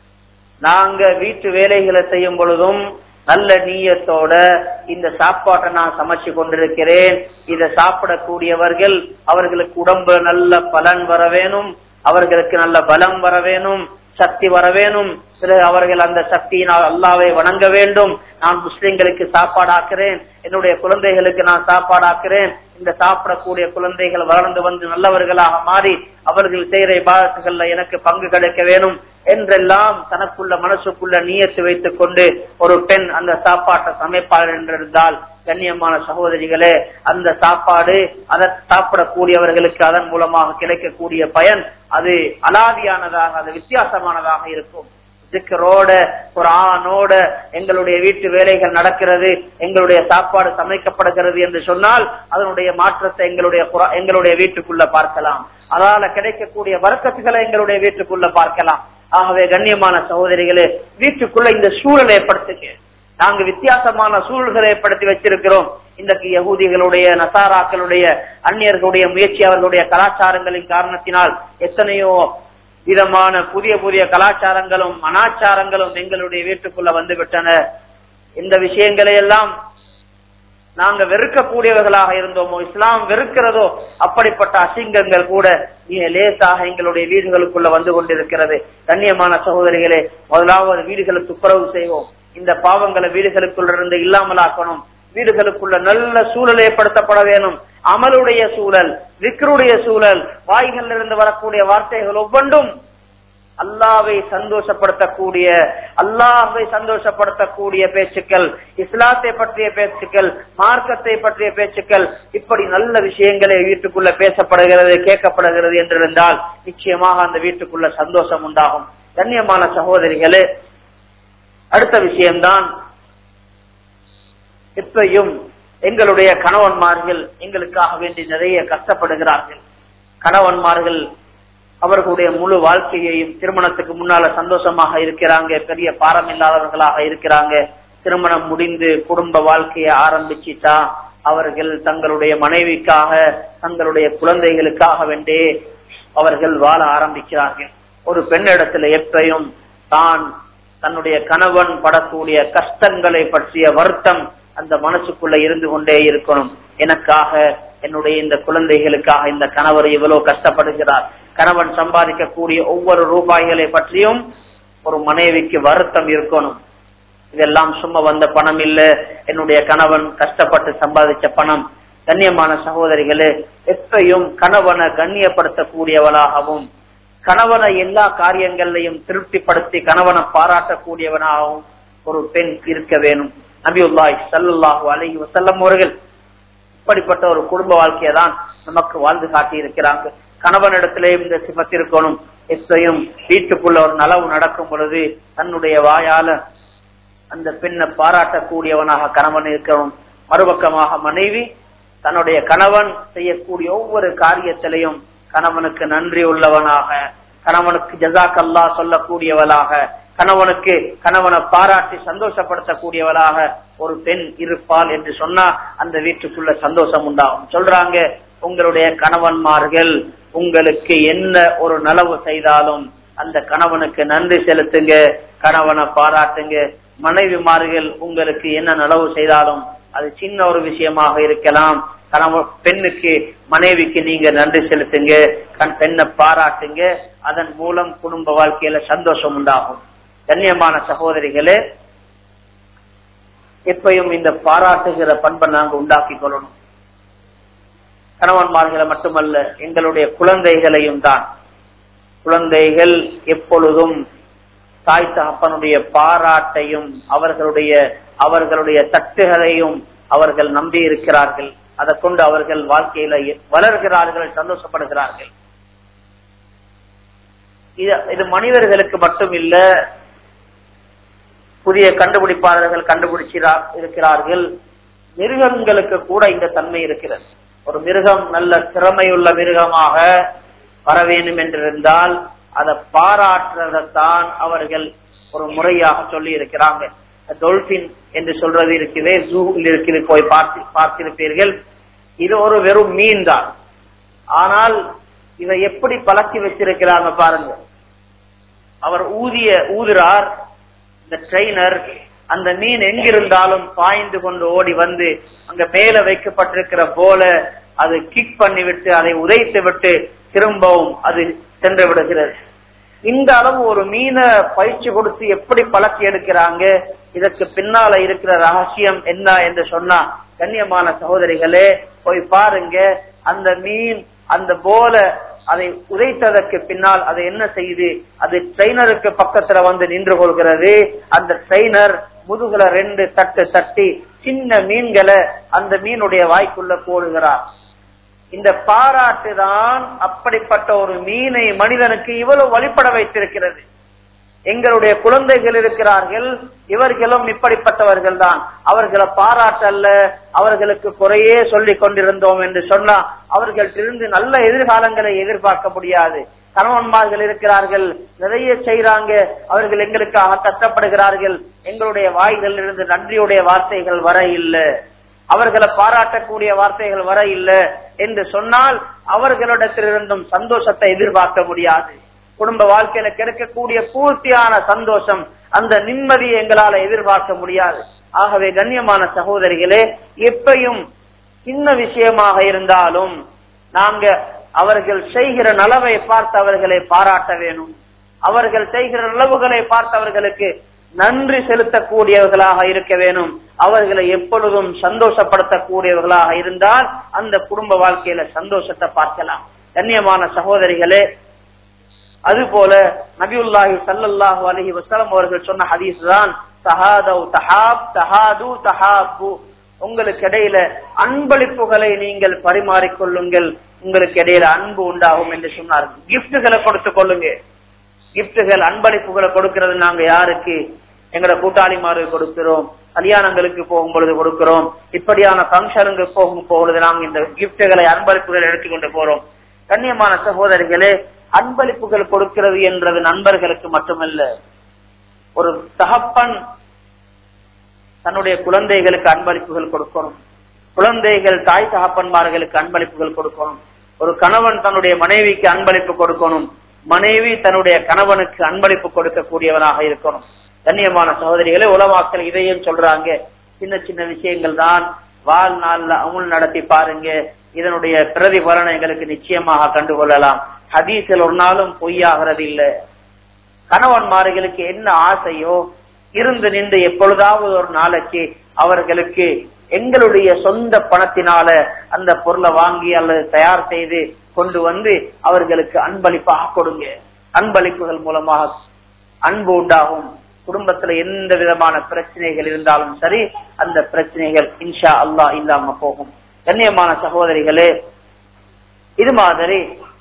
நாங்க வீட்டு வேலைகளை செய்யும் பொழுதும் நல்ல நீயத்தோட இந்த சாப்பாட்டை நான் சமைச்சு கொண்டிருக்கிறேன் இதை சாப்பிடக்கூடியவர்கள் அவர்களுக்கு உடம்பு நல்ல பலன் வர வேணும் அவர்களுக்கு நல்ல பலம் வர வேணும் சக்தி வர வேணும் பிறகு அவர்கள் அந்த சக்தியினால் அல்லாவை வணங்க வேண்டும் நான் முஸ்லிம்களுக்கு சாப்பாடாக்குறேன் என்னுடைய குழந்தைகளுக்கு நான் சாப்பாடாக்குறேன் இந்த சாப்பிடக்கூடிய குழந்தைகள் வளர்ந்து வந்து நல்லவர்களாக மாறி அவர்கள் செய்கிற இபாதத்துகள்ல எனக்கு பங்கு கிடைக்க வேணும் என்றெல்லாம் தனக்குள்ள மனசுக்குள்ள நீயத்து வைத்துக் கொண்டு ஒரு பெண் அந்த சாப்பாட்டை சமைப்பாள் என்றிருந்தால் கண்ணியமான சகோதரிகளே அந்த சாப்பாடு அதை சாப்பிடக்கூடியவர்களுக்கு அதன் மூலமாக கிடைக்கக்கூடிய பயன் அது அலாதியானதாக அது வித்தியாசமானதாக இருக்கும் திக்கரோட குரானோட எங்களுடைய வீட்டு வேலைகள் நடக்கிறது எங்களுடைய சாப்பாடு சமைக்கப்படுகிறது என்று சொன்னால் அதனுடைய மாற்றத்தை எங்களுடைய குரா- எங்களுடைய வீட்டுக்குள்ள பார்க்கலாம் அதால கிடைக்கக்கூடிய வர்க்கத்துகளை எங்களுடைய வீட்டுக்குள்ள பார்க்கலாம் ஆகவே கண்ணியமான சகோதரிகளே வீட்டுக்குள்ள இந்த சூழலை ஏற்படுத்துங்க நாங்க வித்தியாசமான சூழல்களை ஏற்படுத்தி வச்சிருக்கிறோம் இன்றைக்கு யகூதிகளுடைய நசாராக்களுடைய அந்நியர்களுடைய முயற்சி அவர்களுடைய கலாச்சாரங்களின் காரணத்தினால் எத்தனையோ விதமான புதிய புதிய கலாச்சாரங்களும் அனாச்சாரங்களும் எங்களுடைய வீட்டுக்குள்ள வந்து விட்டன இந்த விஷயங்களை எல்லாம் நாங்க வெறுக்கக்கூடியவர்களாக இருந்தோமோ இஸ்லாம் வெறுக்கிறதோ அப்படிப்பட்ட அசிங்கங்கள் கூட மிக லேசாக எங்களுடைய வீடுகளுக்குள்ள வந்து கொண்டிருக்கிறது கண்ணியமான சகோதரிகளே முதலாவது வீடுகளை துப்புரவு செய்வோம் இந்த பாவங்களை வீடுகளுக்குள்ள இருந்து இல்லாமலாக்கணும் வீடுகளுக்குள்ள நல்ல சூழல் ஏற்படுத்தப்பட வேணும் அமலுடைய சூழல் விக்ருடைய சூழல் வாய்களில் இருந்து வரக்கூடிய வார்த்தைகள் ஒவ்வொன்றும் அல்லாவை சந்தோஷப்படுத்தக்கூடிய அல்லாஹை சந்தோஷப்படுத்தக்கூடிய பேச்சுக்கள் இஸ்லாத்தை பற்றிய பேச்சுக்கள் மார்க்கத்தை பற்றிய பேச்சுக்கள் இப்படி நல்ல விஷயங்களே வீட்டுக்குள்ள பேசப்படுகிறது கேட்கப்படுகிறது என்றிருந்தால் நிச்சயமாக அந்த வீட்டுக்குள்ள சந்தோஷம் உண்டாகும் கண்ணியமான சகோதரிகளே அடுத்த விஷயம்தான் இப்பையும் எங்களுடைய கணவன்மார்கள் எங்களுக்காக வேண்டி நிறைய கஷ்டப்படுகிறார்கள் கணவன்மார்கள் அவர்களுடைய முழு வாழ்க்கையையும் திருமணத்துக்கு முன்னால சந்தோஷமாக இருக்கிறாங்க பெரிய பாரம் இல்லாதவர்களாக இருக்கிறாங்க திருமணம் முடிந்து குடும்ப வாழ்க்கையை ஆரம்பிச்சுட்டா அவர்கள் தங்களுடைய மனைவிக்காக தங்களுடைய குழந்தைகளுக்காக வேண்டி அவர்கள் வாழ ஆரம்பிக்கிறார்கள் ஒரு பெண்ணிடத்துல எப்பையும் தான் தன்னுடைய கணவன் படக்கூடிய கஷ்டங்களை பற்றிய வருத்தம் அந்த மனசுக்குள்ள இருந்து கொண்டே இருக்கணும் எனக்காக என்னுடைய இந்த குழந்தைகளுக்காக இந்த கணவர் இவ்வளவு கஷ்டப்படுகிறார் கணவன் சம்பாதிக்கக்கூடிய ஒவ்வொரு ரூபாய்களை பற்றியும் ஒரு மனைவிக்கு வருத்தம் இருக்கணும் இதெல்லாம் சும்மா வந்த பணம் இல்ல என்னுடைய கணவன் கஷ்டப்பட்டு சம்பாதிச்ச பணம் கண்ணியமான சகோதரிகளே எப்பையும் கணவனை கண்ணியப்படுத்தக்கூடியவளாகவும் கணவனை எல்லா காரியங்களையும் திருப்திப்படுத்தி கணவனை பாராட்டக்கூடியவனாகவும் ஒரு பெண் இருக்க வேணும் நபியுல்லாய் சல்லாஹூ அலஹி வசல்லம் அவர்கள் இப்படிப்பட்ட ஒரு குடும்ப வாழ்க்கையை தான் நமக்கு வாழ்ந்து காட்டி இருக்கிறாங்க கணவனிடத்திலேயும் இந்த சிபத்து இருக்கணும் எப்பையும் வீட்டுக்குள்ள ஒரு நலவு நடக்கும் பொழுது தன்னுடைய வாயால அந்த பெண்ணை பாராட்டக்கூடியவனாக கணவன் இருக்கணும் மறுபக்கமாக மனைவி தன்னுடைய கணவன் செய்யக்கூடிய ஒவ்வொரு காரியத்திலையும் கணவனுக்கு நன்றி உள்ளவனாக கணவனுக்கு ஜசாக் அல்லா சொல்லக்கூடியவளாக கணவனுக்கு கணவனை பாராட்டி சந்தோஷப்படுத்தக்கூடியவளாக ஒரு பெண் இருப்பாள் என்று சொன்னா அந்த வீட்டுக்குள்ள சந்தோஷம் உண்டாகும் சொல்றாங்க உங்களுடைய கணவன்மார்கள் உங்களுக்கு என்ன ஒரு நலவு செய்தாலும் அந்த கணவனுக்கு நன்றி செலுத்துங்க கணவனை பாராட்டுங்க மனைவிமார்கள் உங்களுக்கு என்ன நலவு செய்தாலும் அது சின்ன ஒரு விஷயமாக இருக்கலாம் கணவன் பெண்ணுக்கு மனைவிக்கு நீங்க நன்றி செலுத்துங்க கண் பெண்ணை பாராட்டுங்க அதன் மூலம் குடும்ப வாழ்க்கையில சந்தோஷம் உண்டாகும் கண்ணியமான சகோதரிகளே எப்பயும் இந்த பாராட்டுகிற பண்பை நாங்க உண்டாக்கி கொள்ளணும் கணவன்மார்களை மட்டுமல்ல எங்களுடைய குழந்தைகளையும் தான் குழந்தைகள் எப்பொழுதும் தாய் தகப்பனுடைய பாராட்டையும் அவர்களுடைய அவர்களுடைய தட்டுகளையும் அவர்கள் நம்பி இருக்கிறார்கள் அதை கொண்டு அவர்கள் வாழ்க்கையில வளர்கிறார்கள் சந்தோஷப்படுகிறார்கள் இது மனிதர்களுக்கு மட்டும் இல்ல புதிய கண்டுபிடிப்பாளர்கள் கண்டுபிடிச்சார் இருக்கிறார்கள் மிருகங்களுக்கு கூட இந்த தன்மை இருக்கிறது ஒரு மிருகம் நல்ல திறமையுள்ள மிருகமாக வர வேண்டும் என்றிருந்தால் அதை பாராட்டுறதைத்தான் அவர்கள் ஒரு முறையாக சொல்லி இருக்கிறாங்க டொல்பின் என்று சொல்றது இருக்குது ஜூவில் இருக்குது போய் பார்த்து பார்த்திருப்பீர்கள் இது ஒரு வெறும் மீன் தான் ஆனால் இதை எப்படி பழக்கி வச்சிருக்கிறாங்க பாருங்க அவர் ஊதிய ஊதுறார் இந்த ட்ரெயினர் அந்த மீன் எங்கிருந்தாலும் பாய்ந்து கொண்டு ஓடி வந்து அங்க மேல வைக்கப்பட்டிருக்கிற போல அது கிக் பண்ணி விட்டு அதை உதைத்து விட்டு திரும்பவும் அது சென்று விடுகிறது இந்த அளவு ஒரு மீனை பயிற்சி கொடுத்து எப்படி பழக்கி எடுக்கிறாங்க இதற்கு பின்னால இருக்கிற ரகசியம் என்ன என்று சொன்னா கண்ணியமான சகோதரிகளே போய் பாருங்க அந்த மீன் அந்த போல அதை உதைத்ததற்கு பின்னால் அது என்ன செய்யுது அது ட்ரெயினருக்கு பக்கத்துல வந்து நின்று கொள்கிறது அந்த ட்ரெயினர் முதுகுல ரெண்டு தட்டு தட்டி சின்ன மீன்களை அந்த மீனுடைய வாய்க்குள்ள போடுகிறார் இந்த பாராட்டு தான் அப்படிப்பட்ட ஒரு மீனை மனிதனுக்கு இவ்வளவு வழிபட வைத்திருக்கிறது எங்களுடைய குழந்தைகள் இருக்கிறார்கள் இவர்களும் இப்படிப்பட்டவர்கள் தான் அவர்களை பாராட்டல்ல அவர்களுக்கு குறையே சொல்லிக் கொண்டிருந்தோம் என்று சொன்னா அவர்களிருந்து நல்ல எதிர்காலங்களை எதிர்பார்க்க முடியாது கணவன்மார்கள் இருக்கிறார்கள் நிறைய செய்யறாங்க அவர்கள் எங்களுக்காக கஷ்டப்படுகிறார்கள் எங்களுடைய வாய்களில் இருந்து நன்றியுடைய வார்த்தைகள் வர இல்லை அவர்களை பாராட்டக்கூடிய வார்த்தைகள் வர இல்லை என்று சொன்னால் அவர்களிடத்திலிருந்தும் சந்தோஷத்தை எதிர்பார்க்க முடியாது குடும்ப வாழ்க்கையில கிடைக்கக்கூடிய பூர்த்தியான சந்தோஷம் அந்த நிம்மதியை எங்களால எதிர்பார்க்க முடியாது ஆகவே கண்ணியமான சகோதரிகளே எப்பையும் சின்ன விஷயமாக இருந்தாலும் நாங்க அவர்கள் செய்கிற நலவை பார்த்து அவர்களை பாராட்ட வேணும் அவர்கள் செய்கிற நலவுகளை பார்த்து அவர்களுக்கு நன்றி செலுத்தக்கூடியவர்களாக இருக்க வேணும் அவர்களை எப்பொழுதும் சந்தோஷப்படுத்தக்கூடியவர்களாக இருந்தால் அந்த குடும்ப வாழ்க்கையில சந்தோஷத்தை பார்க்கலாம் கண்ணியமான சகோதரிகளே அதுபோல நபியுல்லாஹி சல்லல்லாஹு அலஹி வசலம் அவர்கள் சொன்ன ஹதீஸ் தான் தஹாதவ் தஹாப் தஹாது தஹாபு உங்களுக்கு இடையில அன்பளிப்புகளை நீங்கள் பரிமாறிக்கொள்ளுங்கள் உங்களுக்கு இடையில அன்பு உண்டாகும் என்று சொன்னார் கிஃப்டுகளை கொடுத்துக் கொள்ளுங்க கிஃப்டுகள் அன்பளிப்புகளை கொடுக்கிறது நாங்க யாருக்கு எங்கட கூட்டாளிமாரு கொடுக்கிறோம் கல்யாணங்களுக்கு போகும் பொழுது கொடுக்கிறோம் இப்படியான பங்கனுக்கு போகும் பொழுது நாங்க இந்த கிஃப்டுகளை அன்பளிப்புகளை எடுத்துக்கொண்டு போறோம் கண்ணியமான சகோதரிகளே அன்பளிப்புகள் கொடுக்கிறது என்றது நண்பர்களுக்கு மட்டுமல்ல ஒரு தகப்பன் தன்னுடைய குழந்தைகளுக்கு அன்பளிப்புகள் கொடுக்கணும் குழந்தைகள் தாய் தகப்பன்மார்களுக்கு அன்பளிப்புகள் கொடுக்கணும் ஒரு கணவன் தன்னுடைய மனைவிக்கு அன்பளிப்பு கொடுக்கணும் மனைவி தன்னுடைய கணவனுக்கு அன்பளிப்பு கொடுக்கக்கூடியவனாக இருக்கணும் கண்ணியமான சகோதரிகளே உலமாக்கள் இதையும் சொல்றாங்க சின்ன சின்ன விஷயங்கள் தான் வாழ்நாள்ல அமுல் நடத்தி பாருங்க இதனுடைய பிரதிபலனை எங்களுக்கு நிச்சயமாக கண்டுகொள்ளலாம் ஹதீஸில் ஒரு நாளும் பொய்யாகிறது இல்ல கணவன்மார்களுக்கு என்ன ஆசையோ இருந்து நின்று எப்பொழுதாவது ஒரு நாளைக்கு அவர்களுக்கு எங்களுடைய சொந்த பணத்தினால அந்த பொருளை வாங்கி அல்லது தயார் செய்து கொண்டு வந்து அவர்களுக்கு அன்பளிப்பாக கொடுங்க அன்பளிப்புகள் மூலமாக அன்பு உண்டாகும் குடும்பத்துல எந்த விதமான பிரச்சனைகள் இருந்தாலும் சரி அந்த பிரச்சனைகள் இன்ஷா அல்லா இல்லாம போகும் கண்ணியமான சகோதரிகளே இது மாதிரி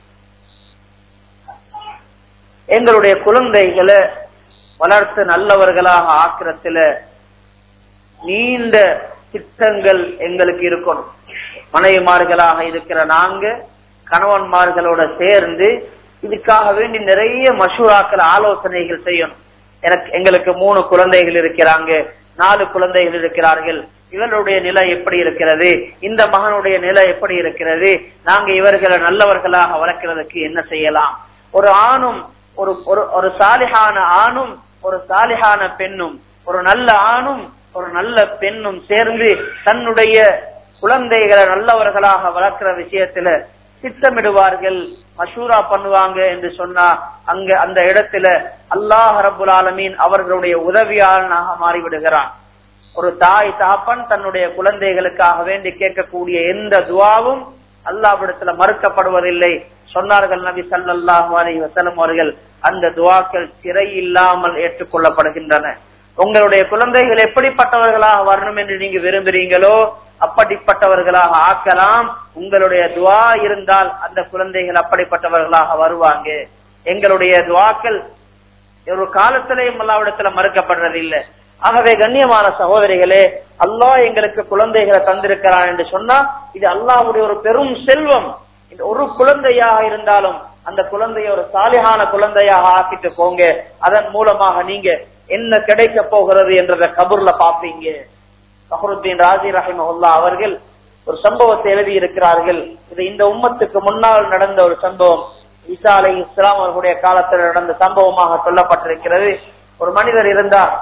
எங்களுடைய குழந்தைகளை வளர்த்து நல்லவர்களாக ஆக்கிறதுல நீண்ட திட்டங்கள் எங்களுக்கு இருக்கணும் மனைவிமார்களாக இருக்கிற நாங்க கணவன்மார்களோட சேர்ந்து இதுக்காக வேண்டி நிறைய மசூராக்கள் ஆலோசனைகள் செய்யணும் எனக்கு எங்களுக்கு மூணு குழந்தைகள் இருக்கிறாங்க நாலு குழந்தைகள் இருக்கிறார்கள் இவர்களுடைய நிலை எப்படி இருக்கிறது இந்த மகனுடைய நிலை எப்படி இருக்கிறது நாங்க இவர்களை நல்லவர்களாக வளர்க்கிறதுக்கு என்ன செய்யலாம் ஒரு ஆணும் ஒரு ஒரு சாலிகான ஆணும் ஒரு சாலிகான பெண்ணும் ஒரு நல்ல ஆணும் ஒரு நல்ல பெண்ணும் சேர்ந்து தன்னுடைய குழந்தைகளை நல்லவர்களாக வளர்க்கிற விஷயத்துல திட்டமிடுவார்கள் மஷூரா பண்ணுவாங்க என்று சொன்னா அங்க அந்த இடத்துல அல்லாஹ் ரபுல் ஆலமீன் அவர்களுடைய உதவியாளனாக மாறிவிடுகிறான் ஒரு தாய் தாப்பன் தன்னுடைய குழந்தைகளுக்காக வேண்டி கேட்கக்கூடிய எந்த துவாவும் அல்லாவிடத்துல மறுக்கப்படுவதில்லை சொன்னார்கள் நபி சல்லாஹூ அலி வசலம் அவர்கள் அந்த துவாக்கள் சிறை இல்லாமல் ஏற்றுக்கொள்ளப்படுகின்றன உங்களுடைய குழந்தைகள் எப்படிப்பட்டவர்களாக வரணும் என்று நீங்க விரும்புறீங்களோ அப்படிப்பட்டவர்களாக ஆக்கலாம் உங்களுடைய துவா இருந்தால் அந்த குழந்தைகள் அப்படிப்பட்டவர்களாக வருவாங்க எங்களுடைய துவாக்கள் ஒரு காலத்திலேயும் அல்லாவிடத்துல மறுக்கப்படுறது இல்லை ஆகவே கண்ணியமான சகோதரிகளே அல்லாஹ் எங்களுக்கு குழந்தைகளை தந்திருக்கிறான் என்று சொன்னா இது அல்லாஹுடைய ஒரு பெரும் செல்வம் இந்த ஒரு குழந்தையாக இருந்தாலும் அந்த குழந்தைய ஒரு சாலிகான குழந்தையாக ஆக்கிட்டு போங்க அதன் மூலமாக நீங்க என்ன கிடைக்க போகிறது என்றத கபூர்ல பாப்பீங்க ஃபஹருத்தீன் ராஜி ரஹிமஹுல்லா அவர்கள் ஒரு சம்பவத்தை எழுதி இருக்கிறார்கள் இது இந்த உம்மத்துக்கு முன்னால் நடந்த ஒரு சம்பவம் ஈசா அலை இஸ்லாம் அவர்களுடைய காலத்தில் நடந்த சம்பவமாக சொல்லப்பட்டிருக்கிறது ஒரு மனிதர் இருந்தார்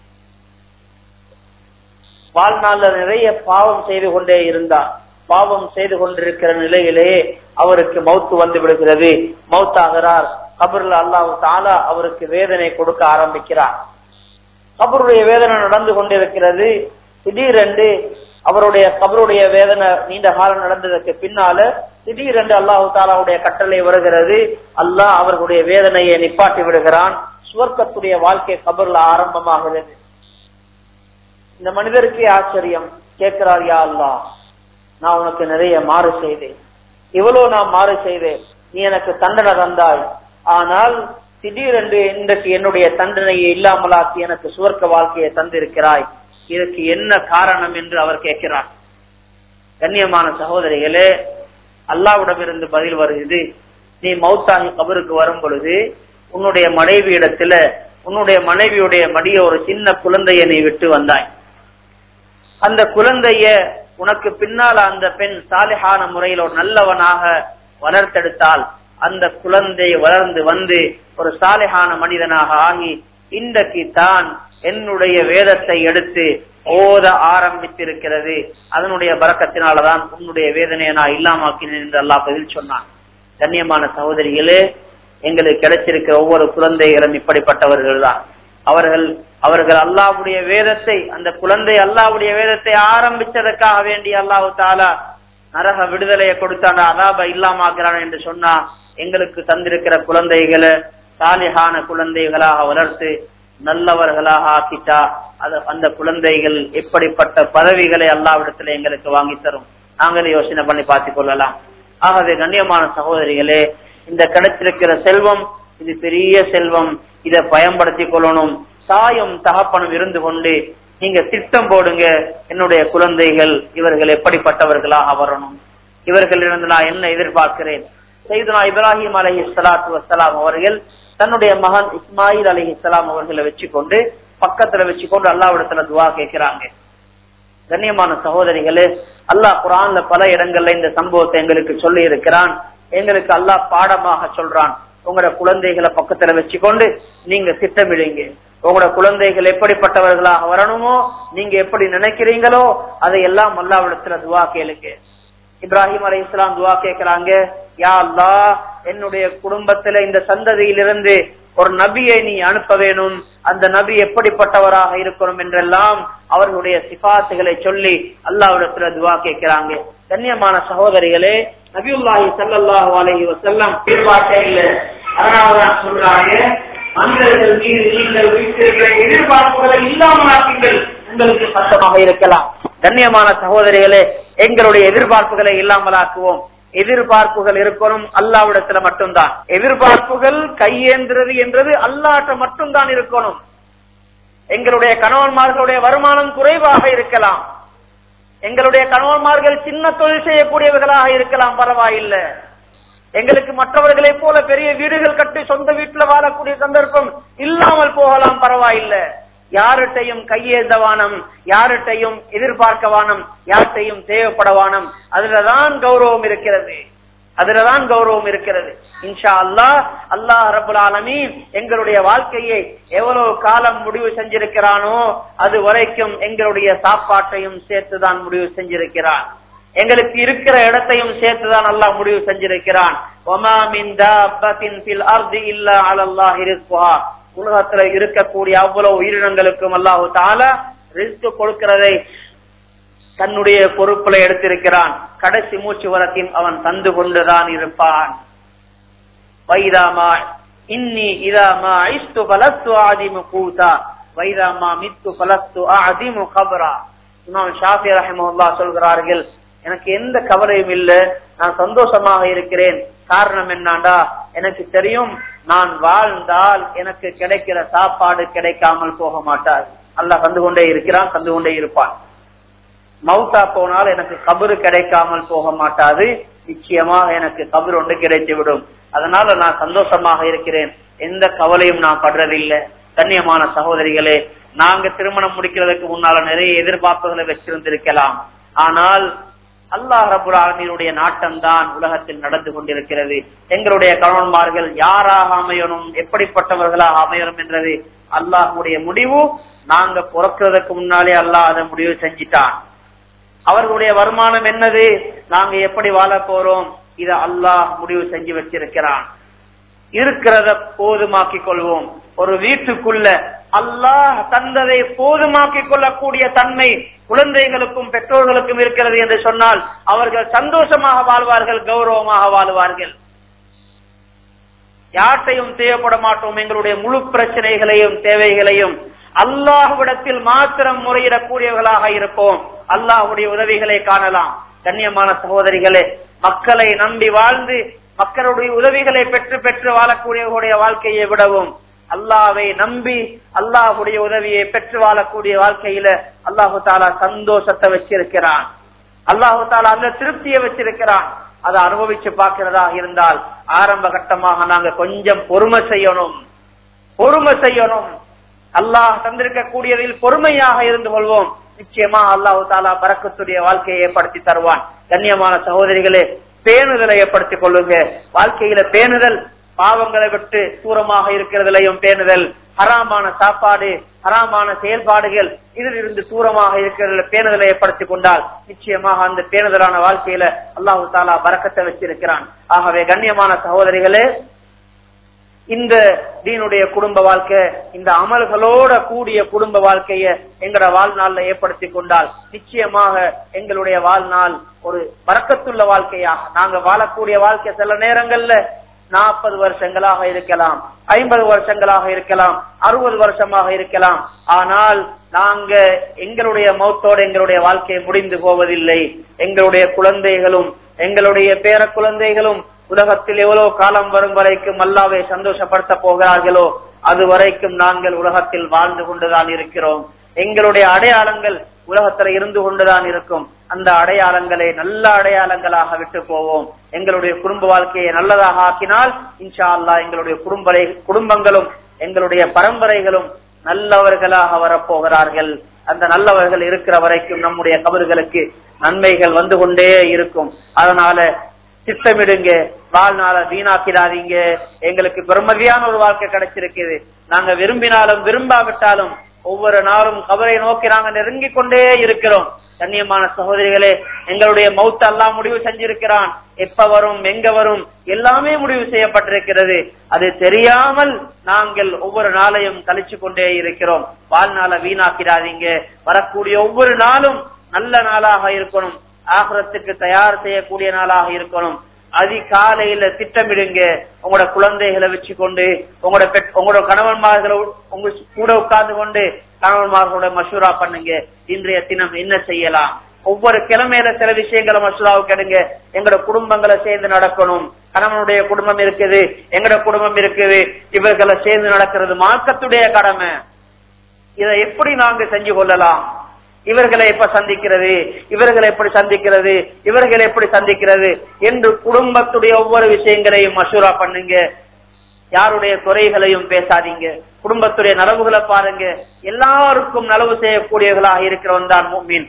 வாழ்நாள்ல நிறைய பாவம் செய்து கொண்டே இருந்தார் பாவம் செய்து கொண்டிருக்கிற நிலையிலே அவருக்கு மௌத்து வந்து விடுகிறது மௌத்தாகிறார் கபர்ல அல்லாஹு தாலா அவருக்கு வேதனை கொடுக்க ஆரம்பிக்கிறார் கபருடைய வேதனை நடந்து கொண்டிருக்கிறது திடீரென்று அவருடைய கபருடைய வேதனை நீண்ட காலம் நடந்ததற்கு பின்னால திடீரென்று அல்லாஹு தாலாவுடைய கட்டளை வருகிறது அல்லாஹ் அவர்களுடைய வேதனையை நிப்பாட்டி விடுகிறான் சுவர்க்கத்துடைய வாழ்க்கை கபர்ல ஆரம்பமாகிறது இந்த மனிதருக்கே ஆச்சரியம் கேட்கிறார் யா அல்லா நான் உனக்கு நிறைய மாறு செய்தேன் இவ்வளவு நான் மாறு செய்தேன் நீ எனக்கு தண்டனை தந்தாய் ஆனால் திடீரென்று இன்றைக்கு என்னுடைய தண்டனையை இல்லாமலாக்கி எனக்கு சுவர்க்க வாழ்க்கையை தந்திருக்கிறாய் இதற்கு என்ன காரணம் என்று அவர் கேட்கிறார் கண்ணியமான சகோதரிகளே அல்லாவிடமிருந்து பதில் வருகிறது நீ மௌத்தாகி கபருக்கு வரும் பொழுது உன்னுடைய மனைவி இடத்துல உன்னுடைய மனைவியுடைய மடிய ஒரு சின்ன குழந்தைய நீ விட்டு வந்தாய் அந்த குழந்தைய உனக்கு பின்னால அந்த பெண் சாலிஹான முறையில் ஒரு நல்லவனாக வளர்த்தெடுத்தால் அந்த குழந்தை வளர்ந்து வந்து ஒரு சாலிஹான மனிதனாக ஆகி இன்றைக்கு தான் என்னுடைய வேதத்தை எடுத்து ஓத ஆரம்பித்திருக்கிறது அதனுடைய பறக்கத்தினாலதான் உன்னுடைய வேதனையை நான் இல்லாமாக்கினேன் என்று அல்லா பதில் சொன்னான் கண்ணியமான சகோதரிகளே எங்களுக்கு கிடைச்சிருக்கிற ஒவ்வொரு குழந்தைகளும் இப்படிப்பட்டவர்கள் தான் அவர்கள் அவர்கள் அல்லாவுடைய வேதத்தை அந்த குழந்தை அல்லாவுடைய வேதத்தை ஆரம்பிச்சதற்காக வேண்டி அல்லாஹு தாலா நரக விடுதலையை கொடுத்தான அதாப இல்லாமாக்குறான் என்று சொன்னா எங்களுக்கு தந்திருக்கிற குழந்தைகளை சாலிகான குழந்தைகளாக வளர்த்து நல்லவர்களாக ஆக்கிட்டா அது அந்த குழந்தைகள் எப்படிப்பட்ட பதவிகளை அல்லாவிடத்துல எங்களுக்கு வாங்கி தரும் நாங்களே யோசனை பண்ணி பார்த்துக் கொள்ளலாம் ஆகவே கண்ணியமான சகோதரிகளே இந்த கிடைச்சிருக்கிற செல்வம் இது பெரிய செல்வம் இதை பயன்படுத்திக் கொள்ளணும் தாயும் தகப்பனும் இருந்து கொண்டு நீங்க திட்டம் போடுங்க என்னுடைய குழந்தைகள் இவர்கள் எப்படிப்பட்டவர்களாக வரணும் இவர்கள் இருந்து நான் என்ன எதிர்பார்க்கிறேன் செய்துனா இப்ராஹிம் அலஹி சலாத்து வசலாம் அவர்கள் தன்னுடைய மகன் இஸ்மாயில் அலி இஸ்லாம் அவர்களை வச்சுக்கொண்டு பக்கத்துல வச்சுக்கொண்டு அல்லாவிடத்துல துவா கேட்கிறாங்க கண்ணியமான சகோதரிகளே அல்லாஹ் குரான்ல பல இடங்கள்ல இந்த சம்பவத்தை எங்களுக்கு சொல்லி இருக்கிறான் எங்களுக்கு அல்லாஹ் பாடமாக சொல்றான் உங்களோட குழந்தைகளை பக்கத்துல வச்சுக்கொண்டு நீங்க திட்டமிடுங்க உங்களோட குழந்தைகள் எப்படிப்பட்டவர்களாக வரணுமோ நீங்க எப்படி நினைக்கிறீங்களோ அதையெல்லாம் அல்லாவிடத்துல துவா கேளுங்க இப்ராஹிம் அலி இஸ்லாம் துவா கேட்கிறாங்க யா அல்லா என்னுடைய குடும்பத்துல இந்த சந்ததியிலிருந்து ஒரு நபியை நீ அனுப்ப வேணும் அந்த நபி எப்படிப்பட்டவராக இருக்கணும் என்றெல்லாம் அவர்களுடைய சிபாத்துகளை சொல்லி அல்லாவிடத்துல துவா கேட்கிறாங்க கண்ணியமான சகோதரிகளே நபியுல்லாஹி சல்லாஹூ அலஹி வசல்லாம் எதிர்பார்க்க இல்லை அதனாலதான் சொல்றாங்க மனிதர்கள் மீது நீங்கள் வைத்திருக்கிற எதிர்பார்ப்புகளை இல்லாமலாக்குங்கள் உங்களுக்கு சத்தமாக இருக்கலாம் கண்ணியமான சகோதரிகளே எங்களுடைய எதிர்பார்ப்புகளை இல்லாமலாக்குவோம் எதிர்பார்ப்புகள் இருக்கணும் அல்லாவிடத்துல மட்டும்தான் எதிர்பார்ப்புகள் கையேந்திரது என்றது அல்லாட்ட மட்டும்தான் இருக்கணும் எங்களுடைய கணவன்மார்களுடைய வருமானம் குறைவாக இருக்கலாம் எங்களுடைய கணவன்மார்கள் சின்ன தொழில் செய்யக்கூடியவர்களாக இருக்கலாம் பரவாயில்லை எங்களுக்கு மற்றவர்களை போல பெரிய வீடுகள் கட்டி சொந்த வீட்டுல வாழக்கூடிய சந்தர்ப்பம் இல்லாமல் போகலாம் பரவாயில்லை யார்கிட்டையும் கையேந்தவானம் யார்கிட்டையும் எதிர்பார்க்கவானம் யார்கிட்டையும் தேவைப்படவானம் அதுலதான் கௌரவம் இருக்கிறது அதுலதான் கௌரவம் இருக்கிறது இன்ஷா அல்லாஹ் அல்லாஹ் ரபுல் ஆலமீன் எங்களுடைய வாழ்க்கையை எவ்வளவு காலம் முடிவு செஞ்சிருக்கிறானோ அது வரைக்கும் எங்களுடைய சாப்பாட்டையும் சேர்த்துதான் முடிவு செஞ்சிருக்கிறான் எங்களுக்கு இருக்கிற இடத்தையும் சேர்த்துதான் அல்லாஹ் முடிவு செஞ்சிருக்கிறான் உலகத்துல இருக்கக்கூடிய அவ்வளவு உயிரினங்களுக்கும் அல்லாஹு தால ரிஸ்க் கொடுக்கிறதை தன்னுடைய பொறுப்புல எடுத்திருக்கிறான் கடைசி மூச்சு வரைக்கும் அவன் தந்து கொண்டுதான் இருப்பான் வைதாமா இன்னி இதாமா ஐஸ்து பலஸ்து ஆதிமு கூதா வைதாமா மித்து பலஸ்து ஆதிமு கபரா இமாம் ஷாஃபி ரஹிமுல்லா சொல்கிறார்கள் எனக்கு எந்த கவலையும் இல்லை நான் சந்தோஷமாக இருக்கிறேன் காரணம் என்னாண்டா எனக்கு தெரியும் நான் வாழ்ந்தால் எனக்கு கிடைக்கிற சாப்பாடு கிடைக்காமல் போக மாட்டார் அல்லாஹ் கண்டு கொண்டே இருக்கிறான் கண்டு கொண்டே இருப்பான் மவுத்தா போனால் எனக்கு கபரு கிடைக்காமல் போக மாட்டாது நிச்சயமாக எனக்கு கபர் ஒன்று கிடைத்து விடும் அதனால நான் சந்தோஷமாக இருக்கிறேன் எந்த கவலையும் நான் படுறதில்லை கண்ணியமான சகோதரிகளே நாங்க திருமணம் முடிக்கிறதுக்கு முன்னால நிறைய எதிர்பார்ப்புகளை வச்சிருந்திருக்கலாம் ஆனால் அல்லாஹ் ரபுல் ஆலமீனுடைய நாட்டம் தான் உலகத்தில் நடந்து கொண்டிருக்கிறது எங்களுடைய கணவன்மார்கள் யாராக அமையணும் எப்படிப்பட்டவர்களாக அமையணும் என்றது அல்லாஹுடைய முடிவு நாங்க பிறக்கிறதுக்கு முன்னாலே அல்லாஹ் அதை முடிவு செஞ்சிட்டான் அவர்களுடைய வருமானம் என்னது நாங்க எப்படி வாழ போறோம் இத அல்லாஹ் முடிவு செஞ்சு வச்சிருக்கிறான் இருக்கிறத போதுமாக்கிக் கொள்வோம் ஒரு வீட்டுக்குள்ள அல்லாஹ் தந்ததை போதுமாக்கிக் கொள்ளக்கூடிய தன்மை குழந்தைகளுக்கும் பெற்றோர்களுக்கும் இருக்கிறது என்று சொன்னால் அவர்கள் சந்தோஷமாக வாழ்வார்கள் கௌரவமாக வாழ்வார்கள் யார்ட்டையும் தேவைப்பட மாட்டோம் எங்களுடைய முழு பிரச்சனைகளையும் தேவைகளையும் அல்லாஹ்விடத்தில் மாத்திரம் முறையிடக்கூடியவர்களாக இருப்போம் அல்லாஹுடைய உதவிகளை காணலாம் கண்ணியமான சகோதரிகளே மக்களை நம்பி வாழ்ந்து மக்களுடைய உதவிகளை பெற்று பெற்று வாழக்கூடியவர்களுடைய வாழ்க்கையை விடவும் அல்லாவை நம்பி அல்லாஹுடைய உதவியை பெற்று வாழக்கூடிய வாழ்க்கையில அல்லாஹு தாலா சந்தோஷத்தை வச்சிருக்கிறான் அல்லாஹு தாலா அந்த திருப்தியை வச்சிருக்கிறான் அதை அனுபவிச்சு பார்க்கிறதா இருந்தால் ஆரம்ப கட்டமாக நாங்க கொஞ்சம் பொறுமை செய்யணும் பொறுமை செய்யணும் அல்லாஹ் தந்திருக்கக்கூடியதில் பொறுமையாக இருந்து கொள்வோம் நிச்சயமா அல்லாஹு தாலா பறக்கத்துடைய வாழ்க்கையை ஏற்படுத்தி தருவான் கண்ணியமான சகோதரிகளே பேணுதலை ஏற்படுத்திக் கொள்ளுங்க வாழ்க்கையில பேணுதல் பாவங்களை விட்டு தூரமாக இருக்கிறதுலையும் பேணுதல் ஹராமான சாப்பாடு ஹராமான செயல்பாடுகள் இதில் இருந்து தூரமாக இருக்கிற பேணுதலை ஏற்படுத்திக் கொண்டால் நிச்சயமாக அந்த பேணுதலான வாழ்க்கையில அல்லாஹு தாலா பறக்கத்தை வச்சிருக்கிறான் ஆகவே கண்ணியமான சகோதரிகளே இந்த தீனுடைய குடும்ப வாழ்க்கை இந்த அமல்களோட கூடிய குடும்ப வாழ்க்கைய எங்களோட வாழ்நாள்ல ஏற்படுத்தி கொண்டால் நிச்சயமாக எங்களுடைய வாழ்நாள் ஒரு பறக்கத்துள்ள வாழ்க்கையாக நாங்க வாழக்கூடிய வாழ்க்கை சில நேரங்கள்ல நாற்பது வருஷங்களாக இருக்கலாம் ஐம்பது வருஷங்களாக இருக்கலாம் அறுபது வருஷமாக இருக்கலாம் ஆனால் நாங்க எங்களுடைய மௌத்தோட எங்களுடைய வாழ்க்கை முடிந்து போவதில்லை எங்களுடைய குழந்தைகளும் எங்களுடைய பேர குழந்தைகளும் உலகத்தில் எவ்வளவு காலம் வரும் வரைக்கும் அல்லாவை சந்தோஷப்படுத்த போகிறார்களோ அது வரைக்கும் நாங்கள் உலகத்தில் வாழ்ந்து கொண்டுதான் இருக்கிறோம் எங்களுடைய அடையாளங்கள் உலகத்துல இருந்து கொண்டுதான் இருக்கும் அந்த அடையாளங்களை நல்ல அடையாளங்களாக விட்டு போவோம் எங்களுடைய குடும்ப வாழ்க்கையை நல்லதாக ஆக்கினால் இன்ஷா அல்லா எங்களுடைய குடும்ப குடும்பங்களும் எங்களுடைய பரம்பரைகளும் நல்லவர்களாக வரப்போகிறார்கள் அந்த நல்லவர்கள் இருக்கிற வரைக்கும் நம்முடைய கபர்களுக்கு நன்மைகள் வந்து கொண்டே இருக்கும் அதனால திட்டமிடுங்க வாழ்நாள வீணாக்கிடாதீங்க எங்களுக்கு பெருமதியான ஒரு வாழ்க்கை கிடைச்சிருக்குது நாங்க விரும்பினாலும் விரும்பாவிட்டாலும் ஒவ்வொரு நாளும் கபரை நோக்கி நாங்க நெருங்கி கொண்டே இருக்கிறோம் கண்ணியமான சகோதரிகளே எங்களுடைய மௌத்த எல்லாம் முடிவு செஞ்சிருக்கிறான் எப்ப வரும் எங்க வரும் எல்லாமே முடிவு செய்யப்பட்டிருக்கிறது அது தெரியாமல் நாங்கள் ஒவ்வொரு நாளையும் கழிச்சு கொண்டே இருக்கிறோம் வாழ்நாள வீணாக்கிடாதீங்க வரக்கூடிய ஒவ்வொரு நாளும் நல்ல நாளாக இருக்கணும் ஆகரத்துக்கு தயார் செய்யக்கூடிய நாளாக இருக்கணும் அதிகாலையில திட்டமிடுங்க உங்களோட குழந்தைகளை வச்சு கொண்டு உங்களோட பெட் உங்களோட கணவன்மார்களை உங்க கூட உட்கார்ந்து கொண்டு கணவன்மார்களோட மசூரா பண்ணுங்க இன்றைய தினம் என்ன செய்யலாம் ஒவ்வொரு கிழமையில சில விஷயங்களை மசூராவுக்கு எடுங்க எங்களோட குடும்பங்களை சேர்ந்து நடக்கணும் கணவனுடைய குடும்பம் இருக்குது எங்களோட குடும்பம் இருக்குது இவர்களை சேர்ந்து நடக்கிறது மார்க்கத்துடைய கடமை இதை எப்படி நாங்க செஞ்சு கொள்ளலாம் இவர்களை எப்ப சந்திக்கிறது இவர்களை எப்படி சந்திக்கிறது இவர்களை எப்படி சந்திக்கிறது என்று குடும்பத்துடைய ஒவ்வொரு விஷயங்களையும் மசூரா பண்ணுங்க யாருடைய குறைகளையும் பேசாதீங்க குடும்பத்துடைய நலவுகளை பாருங்க எல்லாருக்கும் நலவு செய்யக்கூடியவர்களாக இருக்கிறவன் தான் மீன்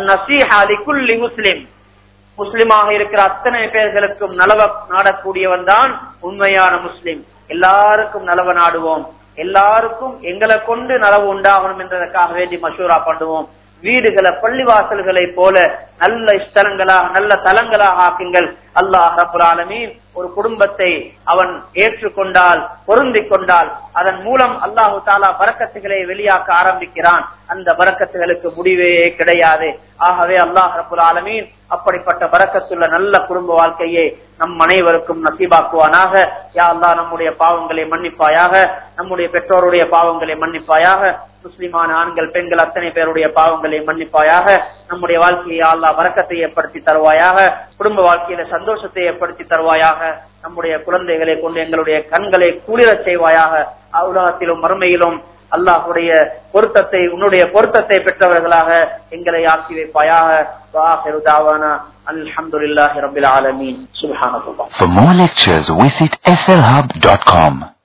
குல்லி முஸ்லிம் முஸ்லிமாக இருக்கிற அத்தனை பேர்களுக்கும் நலவ நாடக்கூடியவன் தான் உண்மையான முஸ்லிம் எல்லாருக்கும் நலவ நாடுவோம் எல்லாருக்கும் எங்களை கொண்டு நலவு உண்டாகணும் என்றதற்காக வேண்டி மசூரா பண்ணுவோம் வீடுகளை பள்ளிவாசல்களை போல நல்ல ஸ்தலங்களாக நல்ல தலங்களாக ஆக்குங்கள் அல்லாஹ் ரபுல் ஆலமீன் ஒரு குடும்பத்தை அவன் ஏற்றுக்கொண்டால் பொருந்திக் கொண்டால் அதன் மூலம் அல்லாஹு தாலா பறக்கத்துகளை வெளியாக்க ஆரம்பிக்கிறான் அந்த பறக்கத்துகளுக்கு முடிவே கிடையாது ஆகவே அல்லாஹ் ரபுல் ஆலமீன் அப்படிப்பட்ட பறக்கத்துள்ள நல்ல குடும்ப வாழ்க்கையை நம் அனைவருக்கும் நசீபாக்குவானாக யா அல்லா நம்முடைய பாவங்களை மன்னிப்பாயாக நம்முடைய பெற்றோருடைய பாவங்களை மன்னிப்பாயாக முஸ்லிமான ஆண்கள் பெண்கள் அத்தனை பேருடைய பாவங்களை மன்னிப்பாயாக நம்முடைய வாழ்க்கையை அல்லா வரக்கத்தை ஏற்படுத்தி தருவாயாக குடும்ப வாழ்க்கையில சந்தோஷத்தை ஏற்படுத்தி தருவாயாக நம்முடைய குழந்தைகளை கொண்டு எங்களுடைய கண்களை குளிரச் செய்வாயாக உலகத்திலும் மறுமையிலும் அல்லாஹுடைய பொருத்தத்தை உன்னுடைய பொருத்தத்தை பெற்றவர்களாக எங்களை ஆக்கி வைப்பாயாக வாஹிரு தாவானா அல்ஹம்துலில்லாஹி ரப்பில் ஆலமீன் சுப்ஹானல்லாஹ் For more lectures, visit slhub.com.